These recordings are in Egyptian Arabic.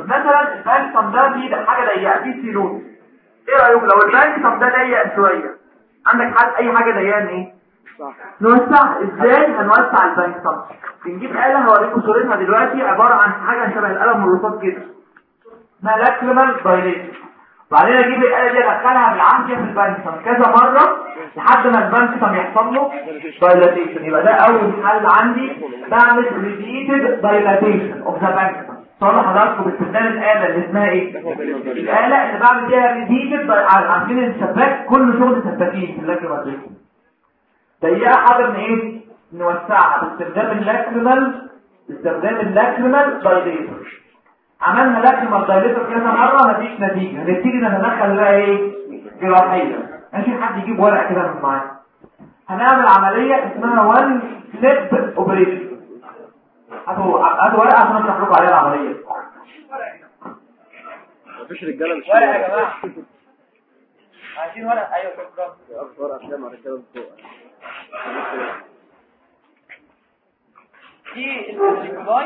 مثلا البانكتم ده فيه حاجه ضيقه فيه سيلون ايه رايكم لو البانكتم ده ضيق شويه عندك حد اي حاجه ضيقه ايه صح نوسع ازاي هنوسع البانكتم بنجيب آلة هوريكم صورتها دلوقتي عبارة عن حاجة شبه القلم الرصاص كده اسمها لاكريمال دايليشن وبعدين اجيب الآلة دي ادخلها بالعافية في البانكتم كذا مرة لحد ما البانكتم يحصل له دايلاتيشن يبقى ده اول حل عندي بعمل ريبيتد دايلاتيشن اوف ذا بانكتم صار حضراتكم باستخدام الآلة اللي اسمها ايه الآلة اللي بعمل فيها ريبيتد عارفين السباك كل شغل سباكين في اللاكريمال دايليشن ضيقة حاجة من ايه نوسعها باستخدام اللاكريمال باستخدام اللاكريمال دايليتر عملنا لاكريمال دايليتر كذا مرة مفيش نتيجة هنبتدي نتدخل بقى ايه جراحية ماشي حد يجيب ورق كده من معايا هنعمل عملية اسمها وان سليب اوبريشن هاتوا هاتوا ورقة عشان اشرح لكم عليها العملية مفيش رجاله مش ورقة يا جماعة عايزين ورق ايوه شكرا اكبر عشان مع رجاله فوق دي الكلاي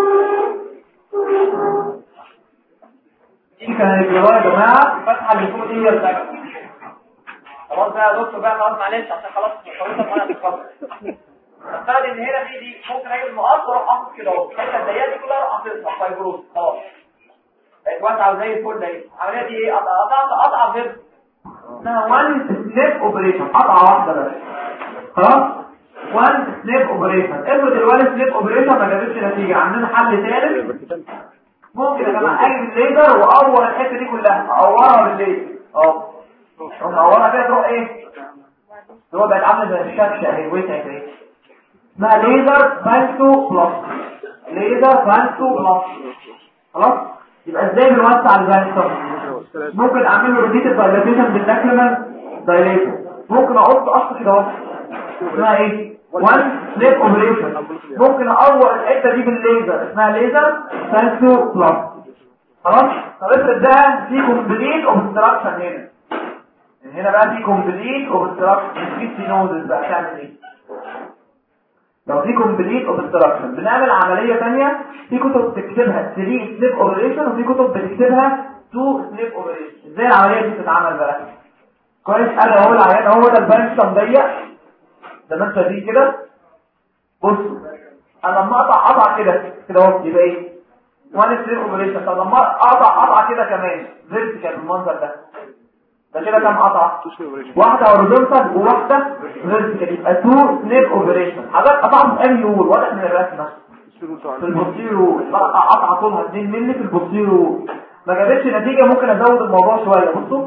دي كان الكلاي يا جماعه الفتحه اللي فوق دي هي الفتحه خلاص بقى يا دكتور بقى خلاص معلش عشان خلاص خلصت وانا هتتفضل نفترض ان هنا في دي ممكن اجيب المقص واروح حاطط كده اهو الحته الضيقه دي كلها اروح حاططها فايبروز خلاص بقت واسعه وزي الفل اهي العمليه دي ايه قطعت قطعه غير اسمها وان سليب اوبريشن قطعه واحده بس خلاص وان سليب اوبريشن افرض الوان سليب اوبريشن ما جابتش نتيجه عندنا حل ثالث ممكن يا جماعه اجي بالليزر واقور الحته دي كلها اقورها بالليزر اه اقوم اقورها كده تروح ايه تروح بقت عامله زي الشكشه اهي وسعت اهي اسمها ليزر فانتو بلس ليزر فانتو بلس خلاص يبقى ازاي بنوسع الفانتو ممكن اعمل له ريبيتد دايليتيشن بالداكلمان دايليتر ممكن احط قص كده اهو اسمها ايه وان سليب اوبريشن ممكن اقور الحته دي بالليزر اسمها ليزر سانسو بلس خلاص طب افرض ده في كومبليت اوبستراكشن هنا هنا بقى في كومبليت اوبستراكشن في سينوزس بقى تعمل ايه لو في كومبليت اوبستراكشن بنعمل عمليه ثانيه في كتب بتكتبها 3 سليب اوبريشن وفي كتب بتكتبها 2 سليب اوبريشن ازاي العمليه دي بتتعمل بقى كويس انا اهو العيان هو ده البنش ضيق ده ما انت دي كده بصوا انا لما اقطع قطع كده كده اهو يبقى ايه وان سليب اوبريشن طب لما اقطع قطع كده كمان فيرتيكال بالمنظر ده ده كده كام قطعه واحده هوريزونتال وواحده فيرتيكال يبقى 2 سليب اوبريشن حضرتك قطعت في انهي وول واضح من الرسم نفسه في البوستيرو قطعه طولها 2 مللي في البوستيرو ما جابتش نتيجه ممكن ازود الموضوع شويه بصوا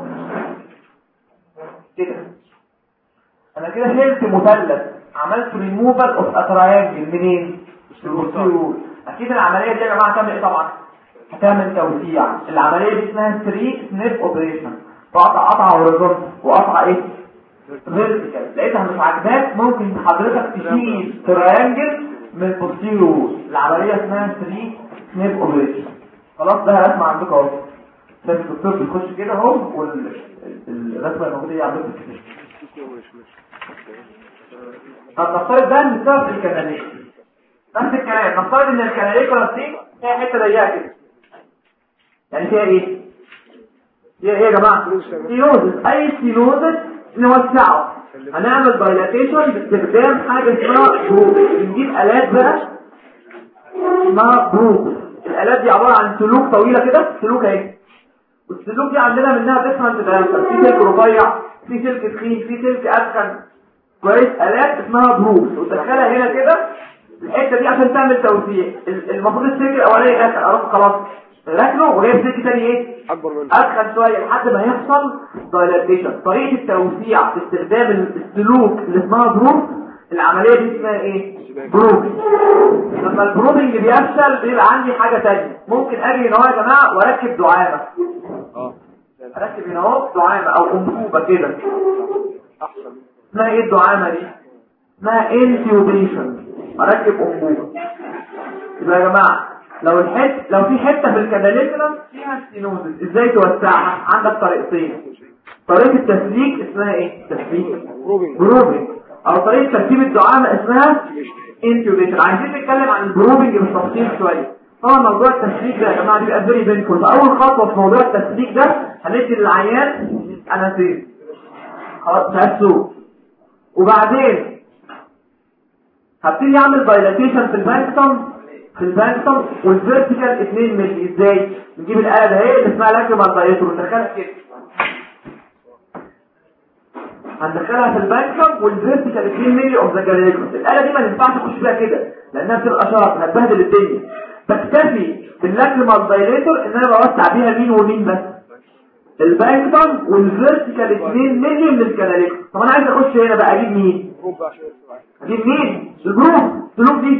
كده انا كده شلت مثلث عملت ريموفال اوف اتراينجل منين البوستيرو اكيد العمليه دي يا جماعه هتعمل ايه طبعا هتعمل توسيع العمليه دي اسمها 3 سنيب اوبريشن فقطع قطعه هوريزونتال وقطعه ايه فيرتيكال لقيتها مش عاجباك ممكن حضرتك تشيل تراينجل من البوستيرو العمليه اسمها 3 سنيب اوبريشن خلاص ده رسمه عندكم اهو شايف الدكتور بيخش كده اهو والرسمه الموجوده دي عندكم كده طب نفترض ده ان بسبب الكناليه نفس الكلام نفترض ان الكناليه كلها دي فيها حته ضيقه كده يعني فيها ايه فيها ايه يا جماعه سينوزس اي سينوزس نوسعه هنعمل دايلاتيشن باستخدام حاجه اسمها بروب بنجيب الات بقى اسمها بروب الالات دي عباره عن سلوك طويله كده سلوك اهي والسلوك دي عندنا منها ديفرنت دايمتر في سلك رفيع في سلك تخين في سلك ادخن كويس الات اسمها بروب وتدخلها هنا كده الحته دي عشان تعمل توسيع المفروض السلك الاولاني يدخل اروح خلاص ركنه وجايب سلك تاني ايه اكبر منه ادخل شويه لحد ما يحصل دايلاتيشن طريقه التوسيع باستخدام السلوك اللي اسمها بروب العمليه دي اسمها ايه بروب لما البروبنج بيفشل بيبقى عندي حاجه تانية ممكن اجي هنا اهو يا جماعه واركب دعامه اه اركب هنا اهو دعامه او انبوبه كده احسن اسمها ايه الدعامه دي اسمها انتيوبيشن اركب انبوبه يبقى يا جماعه لو الحته لو في حته في الكاداليترم فيها ستينوزس ازاي توسعها عندك طريقتين طريقه التسليك اسمها ايه تسليك بروبنج بروبنج او طريقه تركيب الدعامه اسمها انتيوبيشن عايزين نتكلم عن البروبنج بالتفصيل شويه طبعا موضوع التسليك ده يا جماعه بيبقى فيري بينفول فاول خطوه في موضوع التسليك ده هندي للعيان انستيزيا خلاص تحسوا وبعدين هبتدي اعمل دايلاتيشن في البانكتم في البانكتم والفيرتيكال 2 مللي ازاي نجيب الاله ده هي اللي اسمها لاكريمال دايتور وندخلها كده هندخلها في البانكتم والفيرتيكال 2 مللي اوف ذا جاليكوس الاله دي ما ينفعش اخش فيها كده لانها بتبقى شرط هتبهدل الدنيا بكتفي باللاكريمال دايليتور ان انا بوسع بيها مين ومين بس البانكتم والفيرتيكال 2 مللي من الكاليكوس طب انا عايز اخش هنا بقى اجيب مين اجيب مين الجروب الجروب دي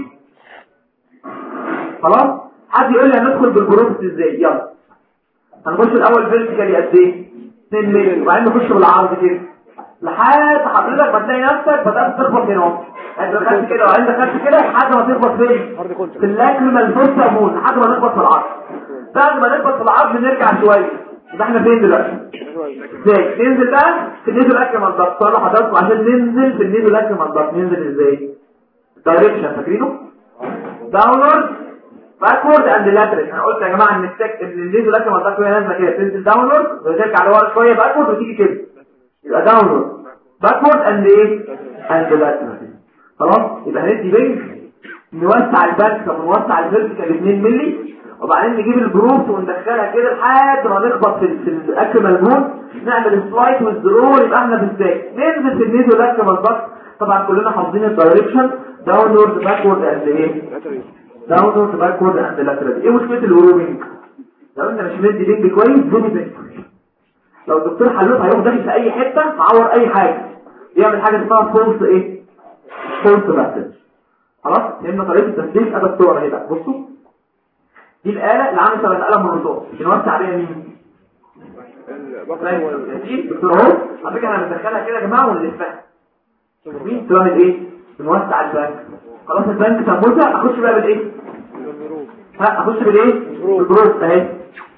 خلاص حد يقول لي هندخل بالجروب ازاي يلا هنخش الاول فيرتيكال قد ايه 2 مللي وبعدين نخش بالعرض كده لحد حضرتك ما تلاقي نفسك بدات تخبط هنا اهو انت دخلت كده وعند دخلت كده لحد ما تخبط فين في اللاكريمال فوسا مون لحد ما نخبط في العظم بعد ما نخبط في العظم نرجع شويه يبقى احنا فين دلوقتي ازاي ننزل بقى في النيزو لاكريمال ضغط صلوا حضراتكم عشان ننزل في النيزو لاكريمال ضغط ننزل ازاي دايركشن فاكرينه داونورد باكورد اند لاترال انا قلت يا جماعه ان التك ان النيزو لاكريمال ضغط وهي نازله كده تنزل داونورد وترجع لورا شويه باكورد وتيجي كده يبقى داونورد باكورد اند ايه اند لاترال خلاص يبقى هندي بينج نوسع الباك ونوسع الفيرتيكال 2 مللي وبعدين نجيب الجروب وندخلها كده لحد ما نخبط في, في الاكمل مود نعمل سلايد والزرور يبقى احنا في الساك ننزل في النيزو الاكمل ضغط طبعا كلنا حافظين الدايركشن داونورد باكورد اند ايه داونورد باكورد اند لاترال ايه مشكله الوروبنج لو انت مش مدي بينج كويس دي بينج لو الدكتور حلوف هيروح داخل في اي حته معور اي حاجه يعمل حاجه اسمها فولس ايه فولس مسج خلاص لان طريقه التسليك ادى الصور اهي بقى بصوا دي الاله اللي عامله شبه القلم الرصاص بنوسع بيها مين دي دكتور اهو على فكره احنا بندخلها كده يا جماعه ونلفها مين تعمل ايه بنوسع البنك خلاص البنك سموسه اخش بقى بالايه ها اخش بالايه بالجروب اهي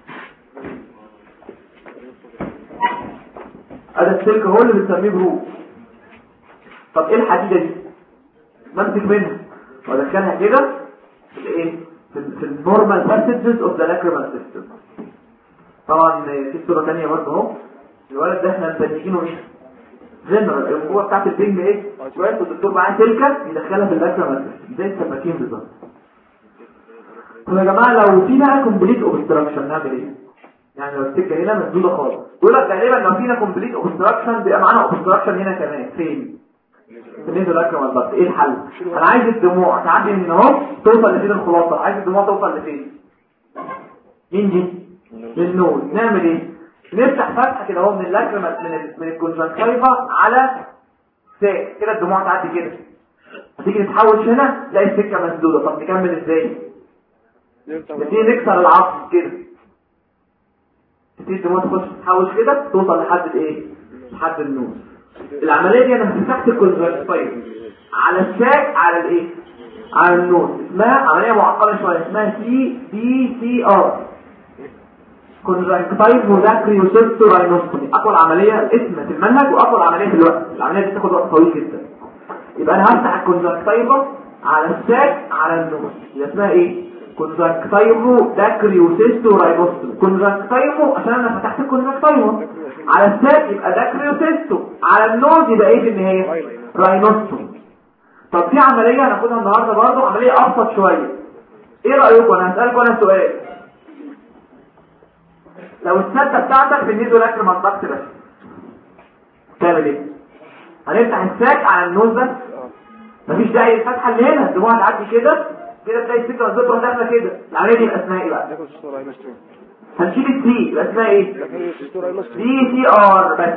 هذا السلك هو اللي بنسميه جروب طب ايه الحديده دي بمسك منها وادخلها كده في الايه في في النورمال باسجز اوف ذا لاكريمال سيستم طبعا في صوره ثانيه برضه اهو الولد ده احنا مسجلينه ايه جنرال الانبوبه بتاعت البنج ايه كويس والدكتور معاه سلكه يدخلها في اللاكريمال سيستم زي السماكين بالظبط طب يا جماعه لو في بقى كومبليت اوبستراكشن نعمل ايه يعني لو السكه هنا مسدوده خالص يقول لك غالبا لو فينا كومبليت اوبستراكشن بيبقى معانا اوبستراكشن هنا كمان فين في النيزو لاكريمال ضغط ايه الحل انا عايز الدموع تعدي من اهو توصل لفين الخلاصه عايز الدموع توصل لفين مين دي للنوز نعمل ايه نفتح فتحه كده اهو من اللاكريمال من ال من الكونجكتيفا على ساك كده الدموع تعدي كده تيجي تتحوش هنا تلاقي السكه مسدوده طب نكمل ازاي نبتدي نكسر العصب كده تبتدي الدموع تخش تتحوش كده توصل لحد الايه لحد النوز العمليه دي انا فتحت الكونجكتيفا على الساك على الايه على النوز اسمها عمليه معقده شويه اسمها سي بي سي ار كونجكتيف وداكريوسيستو راينوستومي اطول عمليه اسم في المنهج واطول عمليه في الوقت العمليه دي بتاخد وقت طويل جدا يبقى انا هفتح الكونجكتيفا على الساك على النوز يبقى اسمها ايه كونجكتيفو داكريوسيستو راينوستومي كونجكتيفو عشان انا فتحت الكونجكتيفا على الساك يبقى داكريوسيستو على النوز يبقى ايه في النهايه راينوستومي طب في عمليه هناخدها النهارده برضه عمليه ابسط شويه ايه رايكم انا هسالكم انا سؤال لو السده بتاعتك في النيزو لاكر منطقه بس تعمل ايه هنفتح الساك على النوز بس مفيش داعي الفتحه اللي هنا الدموع هتعدي كده كده تلاقي السكه والزبره داخله كده العمليه دي يبقى اسمها ايه بقى هنشيل السي يبقى اسمها ايه دي سي ار بس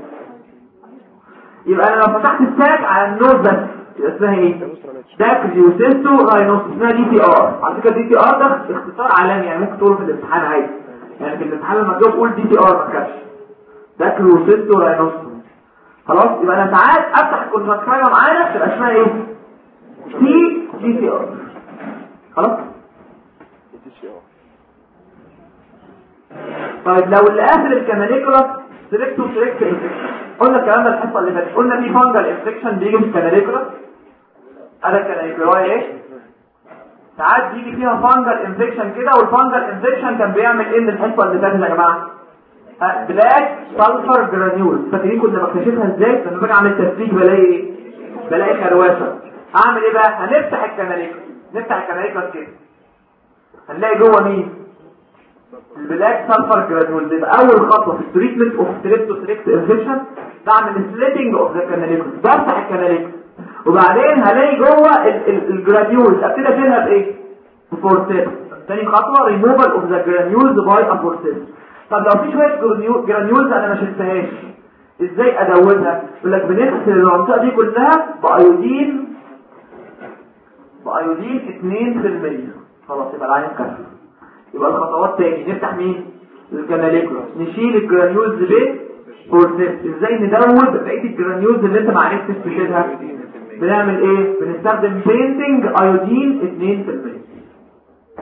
يبقى انا لو فتحت الساك على النوز بس يبقى اسمها ايه داكريوسيستو راينوس اسمها دي سي ار على فكره دي سي ار ده اختصار عالمي يعني ممكن تقوله في الامتحان عادي يعني في الامتحان لما تجاوب قول دي سي ار ما كانش داكريوسيستو راينوس خلاص يبقى انا ساعات افتح الكونتراكتايل معانا تبقى اسمها ايه سي دي سي ار خلاص طيب لو اللي قافل الكمانيكولاس سيلكتو سيلكت انفكشن قلنا الكلام ده الحصه اللي فاتت قلنا في فانجل انفكشن بيجي من الكمانيكولاس انا الكمانيكولاي ايه ساعات بيجي فيها فانجل انفكشن كده والفانجل انفكشن كان بيعمل ايه من الحصه اللي فاتت يا جماعه بلاك سلفر جرانيول فاكرين كنا بكتشفها ازاي لما باجي اعمل تسليك بلاقي ايه بلاقي خروشه اعمل ايه بقى هنفتح الكناليكوس نفتح الكناليكوس كده هنلاقي جوه مين البلاك سلفر جرانيول دي اول خطوه في التريتمنت اوف ستريبتوسيركت انفكشن بعمل سليتنج اوف ذا كاناليكوس بفتح الكاناليكوس وبعدين هلاقي جوه الجرانيولز ابتدي اشيلها بايه بفورسيس تاني خطوه ريموفال اوف ذا جرانيولز باي افورسيس طب لو في شويه جرانيولز انا ما شلتهاش ازاي ادوبها يقول لك بنغسل المنطقه دي كلها بايودين بايودين 2% خلاص يبقى العين كفر يبقى الخطوات تاني نفتح مين الكاناليكوس نشيل الجرانيولز ب فورسيس ازاي ندوب بقيه الجرانيولز اللي انت ما عرفتش تشيلها بنعمل ايه بنستخدم بينتنج ايودين 2%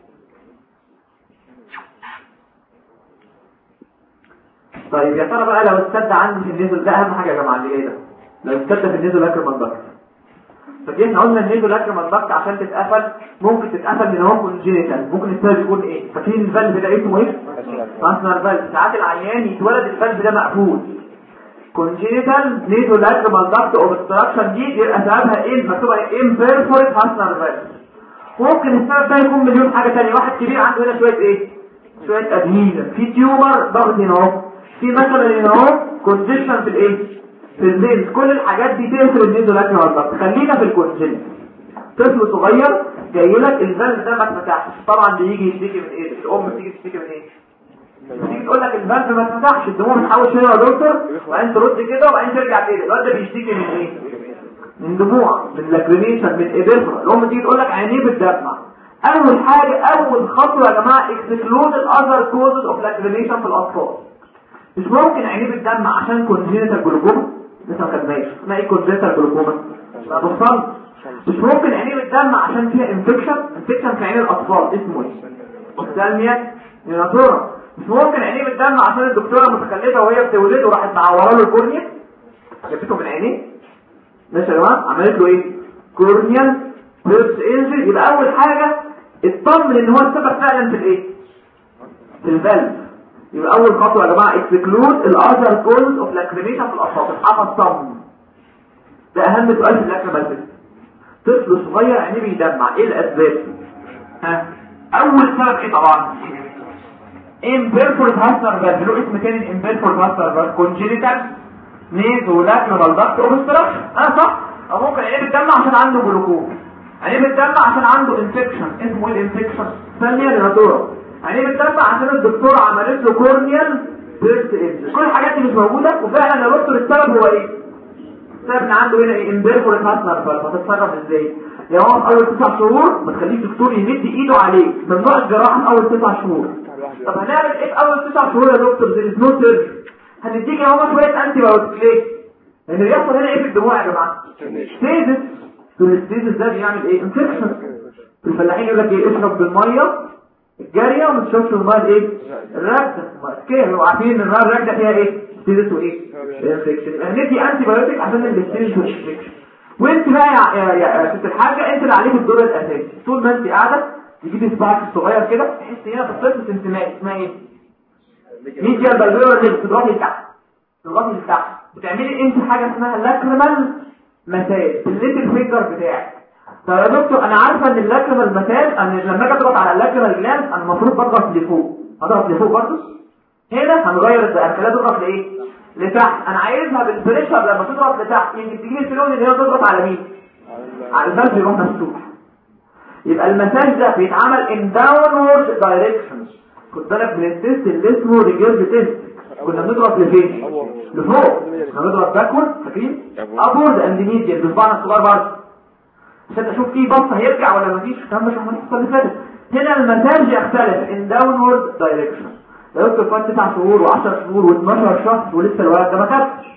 طيب يا ترى بقى لو السد عندي في النيزل ده اهم حاجه يا جماعه اللي جاي ده لو السد في النيزل لاكريمال داكت فجينا احنا قلنا النيزل لاكريمال داكت عشان تتقفل ممكن تتقفل من هون كونجينيتال ممكن السبب يكون ايه فاكرين الفالف ده اسمه ايه ترانسنر فالف ساعات العيان يتولد الفالف ده مقفول كونجينيتال نيزل لاكريمال داكت اوبستراكشن دي يبقى سببها ايه مكتوبه ايه امبيرفورت ترانسنر فالف ممكن السبب ده يكون مليون حاجه ثانيه واحد كبير عنده هنا شويه ايه شويه ادهيزن في تيومر ضغط هنا اهو في مثلا هنا اهو كونجيشن في الايه في البيز كل الحاجات دي تقفل النيزو لاكريمال داكت خلينا في الكونجينيتال طفل صغير جاي لك الفالف ده ما اتفتحش طبعا بيجي يشتكي من ايه الام بتيجي تشتكي من ايه بتيجي تقول لك الفالف ما اتفتحش الدموع بتحوش هنا يا دكتور وبعدين ترد كده وبعدين ترجع كده الواد ده بيشتكي من ايه من دموع من لاكريميشن من ابيفرا الام تيجي تقول لك عينيه بتدمع اول حاجه اول خطوه يا جماعه اكسكلود الاذر كوزز اوف لاكريميشن في الاطفال مش ممكن عينيه بتدمع عشان كونجينيتال جلوكوما لسه ما خدناش اسمها ايه كونجينيتال جلوكوما لا بصل مش ممكن عينيه بتدمع عشان فيها انفكشن انفكشن في عين الاطفال اسمه ايه اوبتالميا نيوناتورا مش ممكن عينيه بتدمع عشان الدكتوره متخلفه وهي بتولده وراحت معوره له الكورنيا جابته من عينيه ماشي يا جماعه عملت له ايه كورنيال بيرس انجل يبقى اول حاجه اطمن ان هو السبب فعلا في الايه في الفالف يبقى اول خطوه يا جماعه اكسكلود الاذر كوز اوف لاكريميشن في الاطفال اتحفظ صم ده اهم سؤال في الاكريمال طفل صغير عينيه بيدمع ايه الاسباب ها اول سبب ايه طبعا امبيرفورت هاستر فالف له اسم تاني امبيرفورت هاستر فالف كونجينيتال نيزو لاكريمال داكت اوبستراكشن اه صح او ممكن عينيه بتدمع عشان عنده جلوكوما عينيه بتدمع عشان عنده انفكشن اسمه ايه الانفكشن ثانيه لناتورا عينيه بتدمع عشان الدكتوره عملت له كورنيال بيرست ايدج كل الحاجات دي مش موجوده وفعلا يا دكتور السبب هو ايه السبب ان عنده هنا ايه امبيرفورت هاستر فالف هتتصرف ازاي يا هو في اول تسع شهور ما تخليش دكتور يمد ايده عليه ممنوع الجراحه في اول تسع شهور طب هنعمل ايه في اول تسع شهور يا دكتور زي نو سيرجري هنديك يا ماما شويه انتي بايوتيك ليه لان بيحصل هنا ايه في الدموع يا جماعه ستيزس الستيزس ده بيعمل ايه انفكشن الفلاحين يقول لك ايه اشرب بالميه الجاريه وما تشربش الميه الايه الراكده كده وعارفين ان الميه الراكده فيها ايه ستيزس وايه انفكشن يبقى ندي انتي بايوتيك عشان الستيزس والانفكشن وانت بقى يا يا يا ست الحاجه انت اللي عليك الدور الاساسي طول ما انت قاعده تجيبي صباعك الصغير كده تحس هنا في الطفل سنتيمات اسمها ايه ميديا بالبيور اللي بتضغطي لتحت تضغطي لتحت بتعملي انت حاجه اسمها لاكريمال مساج الليتل فينجر بتاعك طب يا دكتور انا عارفه ان اللاكريمال مساج ان لما اجي اضغط على اللاكريمال جلاند انا المفروض بضغط لفوق اضغط لفوق برضه هنا هنغير الزقه كده تضغط لايه لتحت انا عايزها بالبريشر لما تضغط لتحت يمكن تجيب الفلون اللي هي تضغط على مين على الفالف يروح مفتوح يبقى المساج ده بيتعمل ان داونورد دايركشن خد بالك من التيست اللي اسمه ريجيرج تيست كنا بنضغط لفين لفوق هنضغط باكورد فاكرين ابورد اند ميديان بصبعنا الصغير برضه عشان اشوف فيه بصه هيرجع ولا مفيش الكلام ده شفناه الحصه اللي فاتت هنا المساج يختلف ان داونورد دايركشن لو انت فات 9 شهور و10 شهور و12 شهر ولسه الولد ده ما كتبش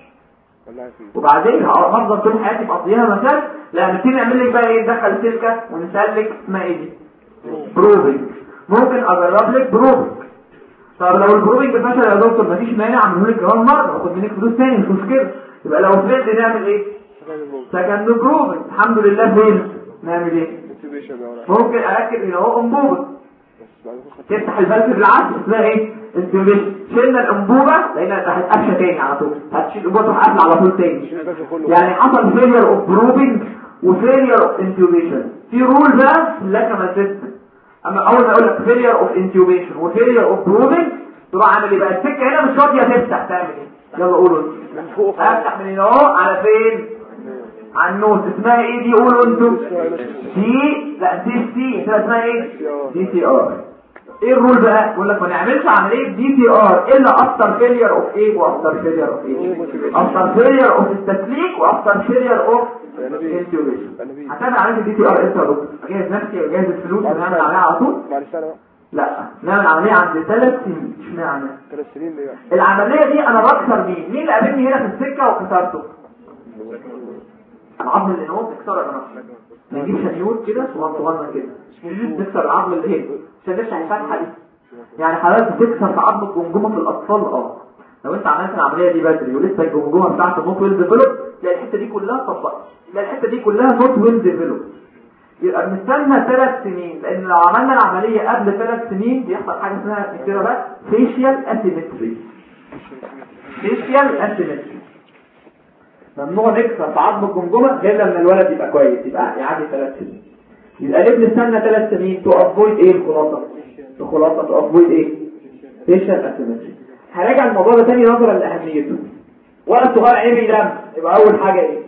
وبعدين هفضل طول حياتي بقضيها مساج لا نبتدي نعمل لك بقى ايه ندخل سلكه ونسلك اسمها ايه دي بروفنج ممكن اجرب لك بروفنج طب لو البروفنج فشل يا دكتور مفيش مانع اعمله لك كمان مره واخد منك فلوس تاني مش مشكله يبقى لو فلت نعمل ايه سكند بروفنج الحمد لله فين نعمل ايه انتبيشن يا ولد ممكن اركب هنا اهو انبوبه بس بعد كده تفتح الفالف بالعكس اسمها ايه انتوبيشن شلنا الانبوبه لان راح تقفشه تاني على طول هتشيل الانبوبه تروح قافله على طول تاني شيل الباقي كله يعني حصل فيلير اوف بروبنج وفيلير اوف انتوبيشن في رول بقى في اللكمه سيستم اما اول ما اقول لك فيلير اوف انتوبيشن وفيلير اوف بروبنج تروح عامل ايه بقى السكه هنا مش راضيه تفتح تعمل ايه يلا قولوا من فوق خالص افتح من هنا اهو على فين على النوت اسمها ايه دي قولوا انتوا دي لا دي سي كده اسمها ايه دي سي ار ايه الرول بقى يقول لك ما نعملش عمليه دي سي ار الا افتر فيلير اوف ايه وافتر فيلير اوف ايه افتر فيلير اوف التسليك وافتر فيلير اوف انتيوبيشن هتعمل عمليه دي سي ار امتى يا دكتور اجهز نفسي واجهز الفلوس ونعمل عمليه على طول بعد سنة بقى لا نعمل عمليه عند ثلاث سنين اشمعنى ثلاث سنين ليه بقى العمليه دي انا بكسر مين مين اللي قابلني هنا في السكه وكسرته العظم اللي هو بيكسر يا جماعه نجيب شنيور كده صغير صغير كده نجيب نكسر العظم اللي هنا عشان نفتح الفتحه دي يعني حضرتك بتكسر في عظم الجمجمه في الاطفال اه لو انت عملت العمليه دي بدري ولسه الجمجمه بتاعت النوت ويل ديفلوب تلاقي الحته دي كلها طبقت تلاقي الحته دي كلها نوت ويل ديفلوب يبقى بنستنى ثلاث سنين لان لو عملنا العمليه قبل ثلاث سنين بيحصل حاجه اسمها كده بقى فيشيال اسيمتري فيشيال اسيمتري ممنوع نكسر في عظم الجمجمه غير لما الولد يبقى كويس يبقى يعدي ثلاث سنين يبقى ليه بنستنى ثلاث سنين تو افويد ايه الخلاصه الخلاصه تو افويد ايه فيشيال اسيمتري هراجع الموضوع ده تاني نظرا لاهميته ولد صغير عيني دم يبقى اول حاجه ايه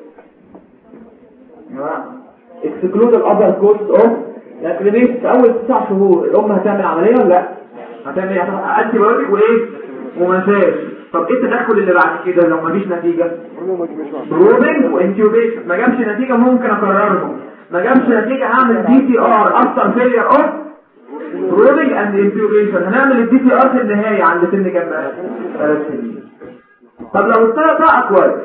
يا جماعه اكسكلود الابر كوست اوف الاكلينيك في اول تسع شهور الام هتعمل عمليه ولا لا هتعمل ايه انتي بايوتيك وايه ومساج طب ايه التدخل اللي بعد كده لو مفيش نتيجه عمره ما تجيبش معاه بروبنج وانتيوبيشن ما جابش نتيجه ممكن اكررهم ما جابش نتيجه هعمل دي تي ار افتر فيلير اوف بروبنج اند انتيوبيشن هنعمل الدي تي ار في النهايه عند سن كام بقى ثلاث سنين طب لو الثلاث بقى كويس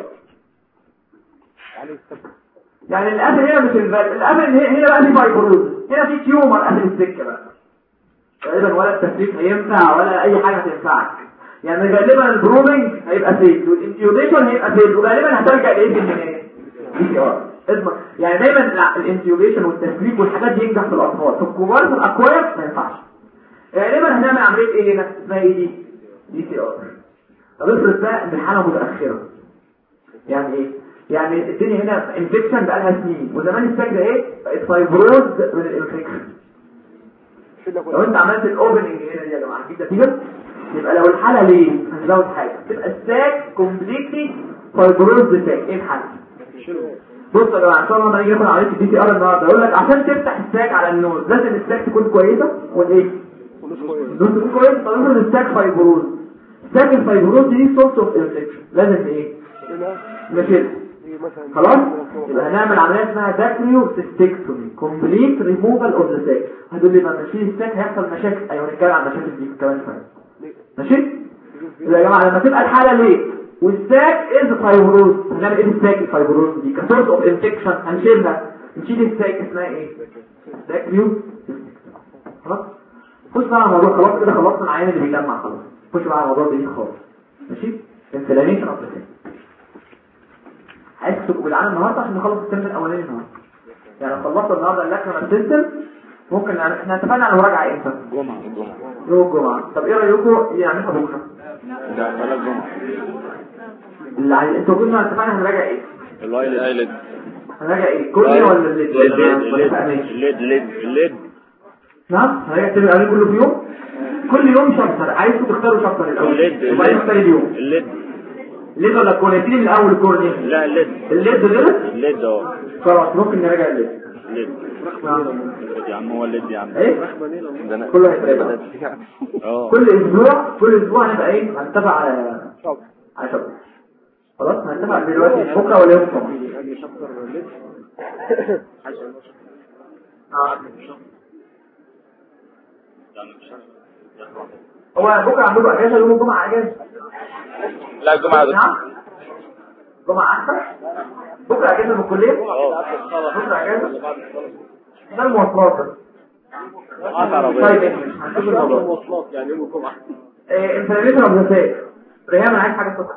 عليه السبب يعني القبل هنا مش الفال القبل هنا هنا بقى في فايبروز هنا في تيومر قبل السكه بقى غالبا ولا التفريق هينفع ولا اي حاجه هتنفعك يعني غالبا البرومينج هيبقى فيل والانتيوبيشن هيبقى فيل وغالبا هترجع لايه في النهايه دي سي ار اضمن يعني دايما الع- الانتيوبيشن والتسليك والحاجات دي ينجح في الاطفال في الكبار في الاكوار ما ينفعش غالبا هنعمل عمليه ايه هنا اسمها ايه دي دي سي ار طب افرض بقى ان الحاله متاخره يعني ايه يعني الدنيا هنا انفكشن بقى لها سنين وزمان السجده ايه بقت فايبروز من الانفكشن شيل لك لو انت عملت الاوبننج هنا دي يا جماعه هتجيب نتيجه يبقى لو الحاله ليه هنزود حاجه تبقى الساك كومبليتلي فايبروز ساك ايه الحل بص يا جماعه ان شاء الله لما نيجي ناخد عمليه الدي تي ار النهارده اقول لك عشان تفتح الساك على النوز لازم الساك تكون كويسه والايه فلوس كويس النوز تكون كويسه طب افرض الساك فايبروز الساك الفايبروز دي سورس اوف انفكشن لازم ايه هنا نشيلها يجي مثلا خلاص يبقى هنعمل عمليه اسمها داكريو سيستكتومي كومبليت ريموفال اوف ذا ساك هتقول لي ما نشيل الساك هيحصل مشاكل ايوه هنتكلم عن المشاكل دي كمان شويه ماشي يبقى يا جماعه لما تبقى الحاله ليه والساك از فايبروز هنعمل ايه بالساك الفايبروز دي كسورس اوف انفكشن هنشيلها نشيل الساك اسمها ايه داكريو خلاص خش بقى على الموضوع خلاص كده خلصنا العيان اللي بيجمع خلاص خش بقى على الموضوع ده خالص ماشي انفلاميشن اوف ذا ساك عايز تبقوا بالعالم النهارده عشان نخلص الترم الاولاني النهارده يعني لو خلصت النهارده اللاكريمال سيستم ممكن يعني احنا اتفقنا على المراجعه امتى جمعة جمعة يوم الجمعه طب ايه رايكم نعملها بكره ده بلد جمعة اللي عايز انتوا قلنا اتفقنا هنراجع ايه اللايل ايلد هنراجع ايه كل ولا الليد ولا ما اتفقناش الليد الليد الليد نعم هنراجع الترم الاولاني كله في يوم كل يوم شابتر عايزكم تختاروا شابتر الاول الليد وبعدين نختار اليوم الليد الليد ولا الكون نبتدي من الاول الكون دي لا الليد الليد غلط الليد اه خلاص ممكن نراجع الليد الليد نعم. يا عم هو الليد يا عم ايه ده انا كله هيتراجع اه كل اسبوع كل اسبوع هنبقى ايه هنتفق على طب على شابتر خلاص هنتفق دلوقتي بكره ولا يوم الصبح اجي شابتر الليد هو بكره عندكم اجازه يوم الجمعه اجازه لا الجمعة نعم جمعه احسن بكره اجازه من الكليه بكره اجازه ده المواصلات طيب هنشوف الموضوع مواصلات يعني يوم الجمعة إيه، انفلاميشن اوف ذا ساك ريهام انا عايز حاجه تطلع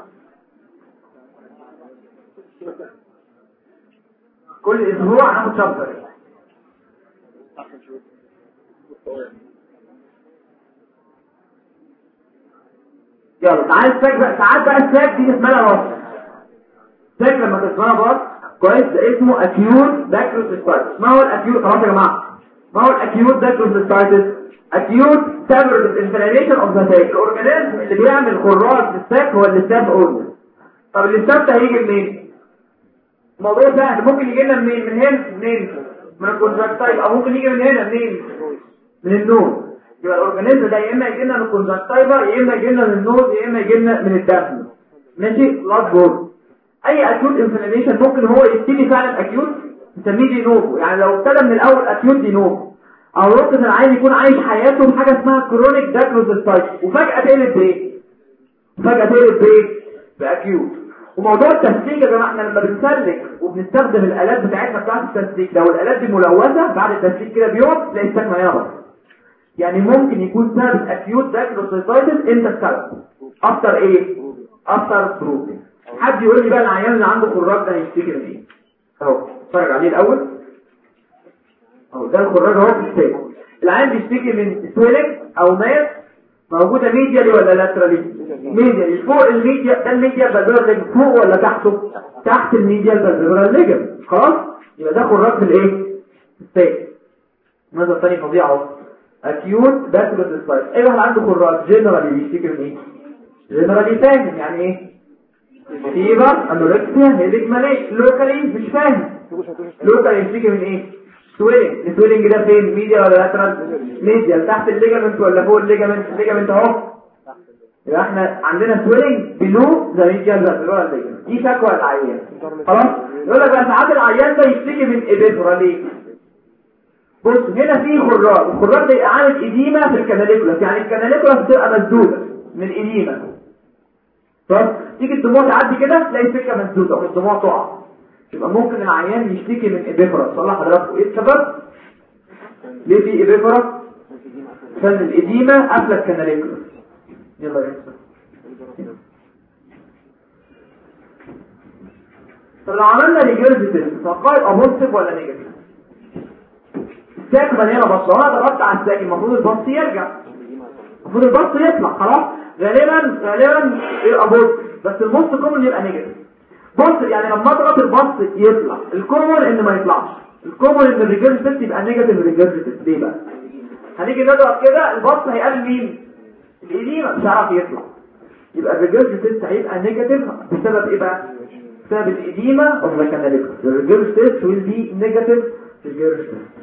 كل اسبوع هناخد شابتر يلا تعال الساك بقى ساعات بقى الساك دي اسمها وصف ساك لما تسمعها بقى كويس ده اسمه اكيوت داكروسيستايتس ما هو الاكيوت خلاص يا جماعه ما هو الاكيوت داكروسيستايتس اكيوت سيرفر انفلاميشن اوف ذا ساك الاورجانيزم اللي بيعمل خراج في الساك هو الاستاف اورجن طب الاستاف ده هيجي منين الموضوع سهل ممكن يجي لنا منين من هنا منين من الكونجكتايف او ممكن يجي من هنا منين من النوم يبقى الاورجانيزم ده يا اما يجي لنا من الكونجكتايفا يا اما يجي لنا من النوز يا اما يجي لنا من الدفن ماشي بلاد بورد اي اكيوت انفلاميشن ممكن هو يبتدي فعلا اكيوت نسميه دي نوفو يعني لو ابتدى من الاول اكيوت دي نوفو او ممكن العيان يكون عايش حياته بحاجه اسمها كرونيك داكروزيستايتس وفجاه تقلب بايه فجاه تقلب بايه باكيوت وموضوع التسليك يا جماعه احنا لما بنسلك وبنستخدم الالات بتاعتنا بتاعت التسليك لو الالات دي ملوثه بعد التسليك كده بيوم تلاقي السكنه هنا بس يعني ممكن يكون سبب اكيوت داكروزيستايتس انت السبب اكتر ايه اكتر بروبلم حد يقول لي بقى العيان اللي عنده خراج ده هيشتكي من ايه اهو اتفرج عليه الاول اهو ده الخراج اهو في الشيء العيان بيشتكي من سويلنج او ماس موجوده ميديالي ولا لاترالي ميديالي فوق الميديا ده الميديا بالفيرال فوق ولا تحته تحت الميديا بالفيرال ليجن خلاص يبقى ده خراج في الايه في السيل ماذا الثاني فظيع اهو اكيوت داكروزيستايتس اي واحد عنده خراج جنرالي بيشتكي من ايه جنرالي فاهم يعني ايه فيبر انوركسيا هيديك ماليش لوكالي مش فاهم لوكالي يشتكي من ايه سويلنج السويلنج ده فين ميديا ولا لاترال ميديا تحت الليجامنت ولا فوق الليجامنت الليجامنت اهو يبقى احنا عندنا سويلنج بلو ذا ميديا ولا الليجامنت دي شكوى العيان خلاص يقول لك بقى ساعات العيان ده يشتكي من ايبيثورا ليه بص هنا في خراج الخراج ده يبقى عامل اديمه في الكناليكولاس يعني الكناليكولاس بتبقى مسدوده من اديمه طب تيجي الدموع تعدي كده تلاقي السكه مسدوده والدموع تقع يبقى ممكن العيان يشتكي من ايبيفرا صلح حضراتكم ايه السبب ليه في ايبيفرا عشان الاديمه قافله الكناليكولاس يلا يا طب لو عملنا ريجرجيتيف فقال ابوزيتيف ولا نيجاتيف الساك مليانه بص انا ضغطت على الساك المفروض البص يرجع المفروض البص يطلع خلاص غالبا غالبا يبقى بص بس البص كومن يبقى نيجاتيف بص يعني لما اضغط البص يطلع الكومن ان ما يطلعش الكومن ان الريجرجيتيف يبقى نيجاتيف الريجرجيتيف ليه بقى هنيجي نضغط كده البص هيقلل مين الإديمة مش هيعرف يطلع يبقى الريجرجيتيف هيبقى نيجاتيف بسبب ايه بقى بسبب الإديمة of the canaliculus the regurgitation will be negative regurgitation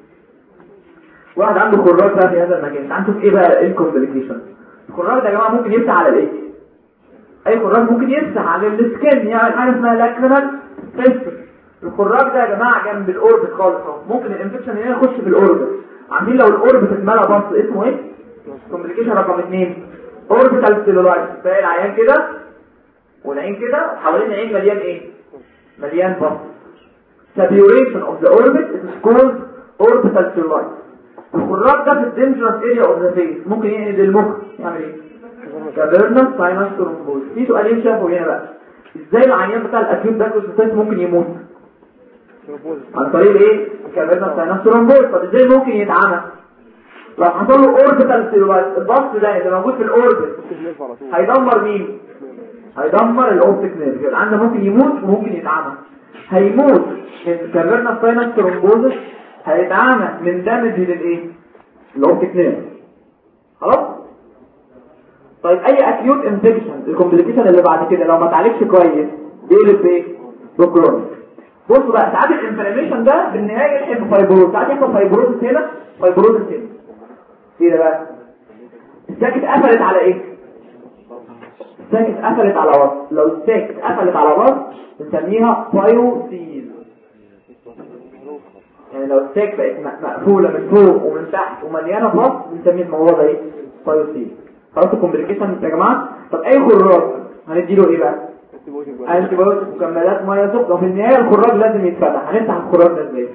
واحد عنده خراج بقى في هذا المكان عنده في ايه بقى الكومبليكيشن الخراج ده يا جماعه ممكن يفتح على الايه اي خراج ممكن يفتح على السكن يعني حاجه اسمها لاكريمال فيستر الخراج ده يا جماعه جنب الاوربت خالص اهو ممكن الانفكشن هنا يخش في الاوربت عاملين لو الاوربت اتملى بص اسمه ايه كومبليكيشن رقم 2 اوربيتال سيلولايت تلاقي العيان كده والعين كده وحوالين العين مليان ايه مليان بص saturation of the orbit is called orbital cellulitis الخراج ده في الدينجرس اريا اوف ذا فيس ممكن ينقل المخ يعمل ايه كافيرنس ساينس ترومبوز في سؤالين شافوا هنا بقى ازاي العيان بتاع الاكيوت داكروسيتايتس ممكن يموت عن طريق ايه كافيرنس ساينس ترومبوز طب ازاي ممكن يتعمل لو حصل له اوربيتال سيلولايت البص ده اللي موجود في الاوربت هيدمر مين هيدمر الاوبتيك نيرف يبقى عنده ممكن يموت وممكن يتعمل هيموت من كافيرنس ساينس ترومبوزس هيتعامل من دامج للايه الاوبتيك نيرف خلاص طيب اي اكيوت انفكشن الكومبليكيشن اللي بعد كده لو ما اتعالجش كويس بيقلب بايه بكرونيك بصوا بقى ساعات الانفلاميشن ده بالنهايه يحب فايبروز ساعات يحب فايبروز هنا فايبروز هنا ايه ده بقى الساكت قفلت على ايه الساكت قفلت على وسط لو الساكت قفلت على وسط بنسميها بايوسيل يعني لو الساك بقت مقفولة من فوق ومن تحت ومليانة فص بنسميه الموضوع ده ايه بايوسيل خلاص الكومبليكيشن يا جماعة طب اي خراج هنديله ايه بقى انتي بايوتيك مكملات ميه سخنه وفي النهايه الخراج لازم يتفتح هنفتح الخراج ده ازاي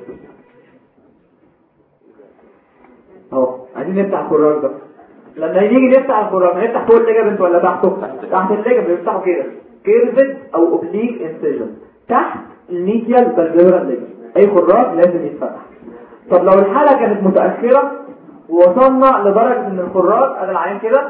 اهو عايزين نفتح الخراج ده لما نيجي نفتح الخراج هنفتح فوق الليجمنت ولا تحته تحت الليجمنت بنفتحه كده كيرفت او اوبليك انسيجن تحت الميديال بالفيرال ليجمنت اي خراج لازم يتفتح طب لو الحالة كانت متأخرة ووصلنا لدرجة ان الخراج ادي العيان كده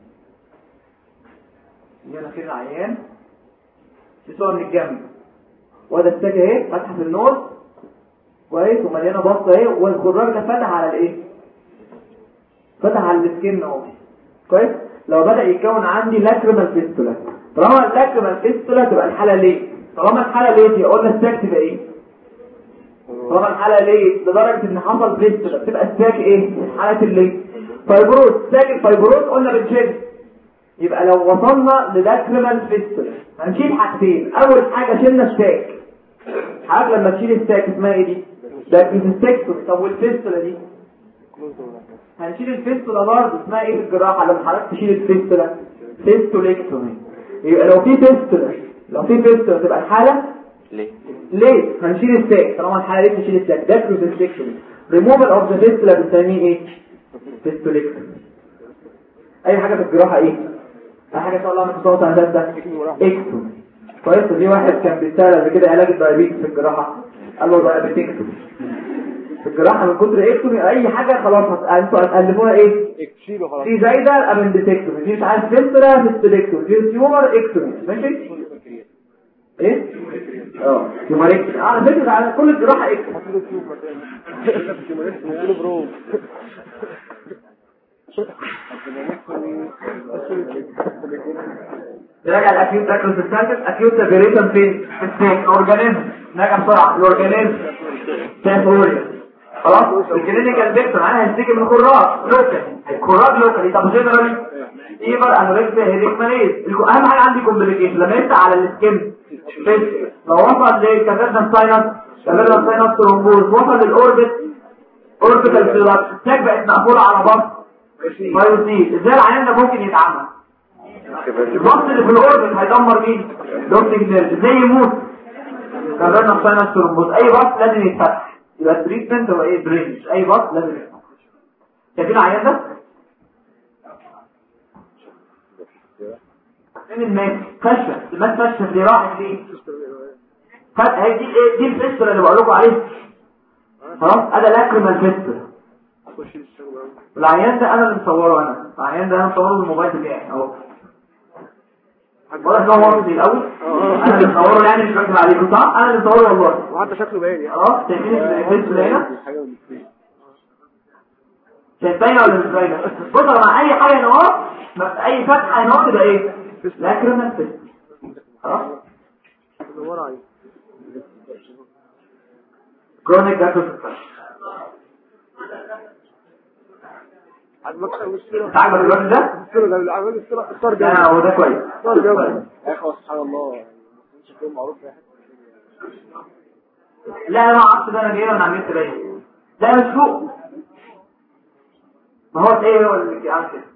هنا كده العيان في صور من الجنب وده الساكة اهي فتحة في النور كويس ومليانة بطة اهي والخراج ده فتح على الايه فتح على السكين اهو كويس لو بدأ يتكون عندي لاكريمال فيستولا طالما اللاكريمال فيستولا تبقى الحالة ليه طالما الحالة ليه دي قلنا الساك تبقى ايه طالما الحالة ليه لدرجة ان حصل فيستولا تبقى الساك ايه حالة الليه فايبروز ساك الفايبروز قلنا بنشيل يبقى لو وصلنا للاكريمال فيستولا هنشيل حاجتين اول حاجة شلنا الساك حاجة لما تشيل الساك اسمها ايه دي ده الفيستكتومي طب والفيستولا دي هنشيل الفيستولا برضه اسمها ايه في الجراحه لما حضرتك تشيل الفيستولا فيستوليكتومي يبقى لو في فيستولا لو في فيستولا تبقى الحاله ليه ليه هنشيل الساك طالما الحاله ليه تشيل الساك ده كروزيستكتومي ريموفال اوف ذا فيستولا بنسميه ايه فيستوليكتومي اي حاجه في الجراحه ايه اي حاجه ان شاء الله من خصوصا هندسه اكتومي كويس في واحد كان بيسال قبل كده علاج الدايابيتس في الجراحه قال له دايابيتكتومي في الجراحه من كتر اكتومي اي حاجه خلاص هت- انتوا هتقلبوها ايه اكشيله خلاص في زايده ابندكتومي في مش عارف فيسترا فيستوليكتومي في تيومر اكتومي ماشي ايه اه تيومر اكتومي اه على فكره على كل الجراحه اكتومي له برو نراجع الاكيوت داكروسيستاتيك اكيوت سيبريشن فين في السيك اورجانيزم نراجع بسرعه الاورجانيزم تيمبوريا خلاص الكلينيكال فيكتور انا هشتكي من خراج لوكال خراج لوكال طب جنرالي ايفر انوركسيا هيديك ماليز اهم حاجه عندي كومبليكيشن لما يفتح على السكين فيس لو وصل لكافيرنس ساينس كافيرنس ساينس ترومبوز وصل للاوربت اوربيتال فيلر الساك بقت مقفوله على بطن فايوسيل ازاي العيان ده ممكن يتعمل الضغط اللي في الاوربت هيدمر مين دوبتنج نيرف زي يموت كبرنا ساينس ترومبوز اي بط لازم يتفتح يبقى التريتمنت هو ايه برينج اي بط لازم يتفتح شايفين العيان ده فين الماس كشف الماس كشف ليه راحت ليه فتح هي دي ايه دي الفيستر اللي بقول لكم عليه خلاص انا لاكريمال فيستر العيان ده انا اللي مصوره انا العيان ده انا مصوره بالموبايل بتاعي اهو واضح ان هو واضح الاول انا اللي مصوره يعني مش بكذب عليكم صح انا اللي مصوره والله وحتى شكله باين يعني خلاص شايفين الفيستر هنا حاجه من الاثنين شايف باينه ولا مش باينه بص يا جماعه اي حاجه هنا اهو ما- اي فتحه هنا اهو تبقى ايه لاكريمال فيستر خلاص دور عليه كرونيك جاكروسيستر عجبك الصوره انت عاجبك الراجل ده؟ الصوره ده عامل الصوره الصوره لا جامد هو ده كويس الصوره جامد يا اخي سبحان الله يعني شكلهم معروف في حته لا انا ما اعرفش ده انا جاي من على النت باين ده مش فوق ما هو ايه هو اللي عامل كده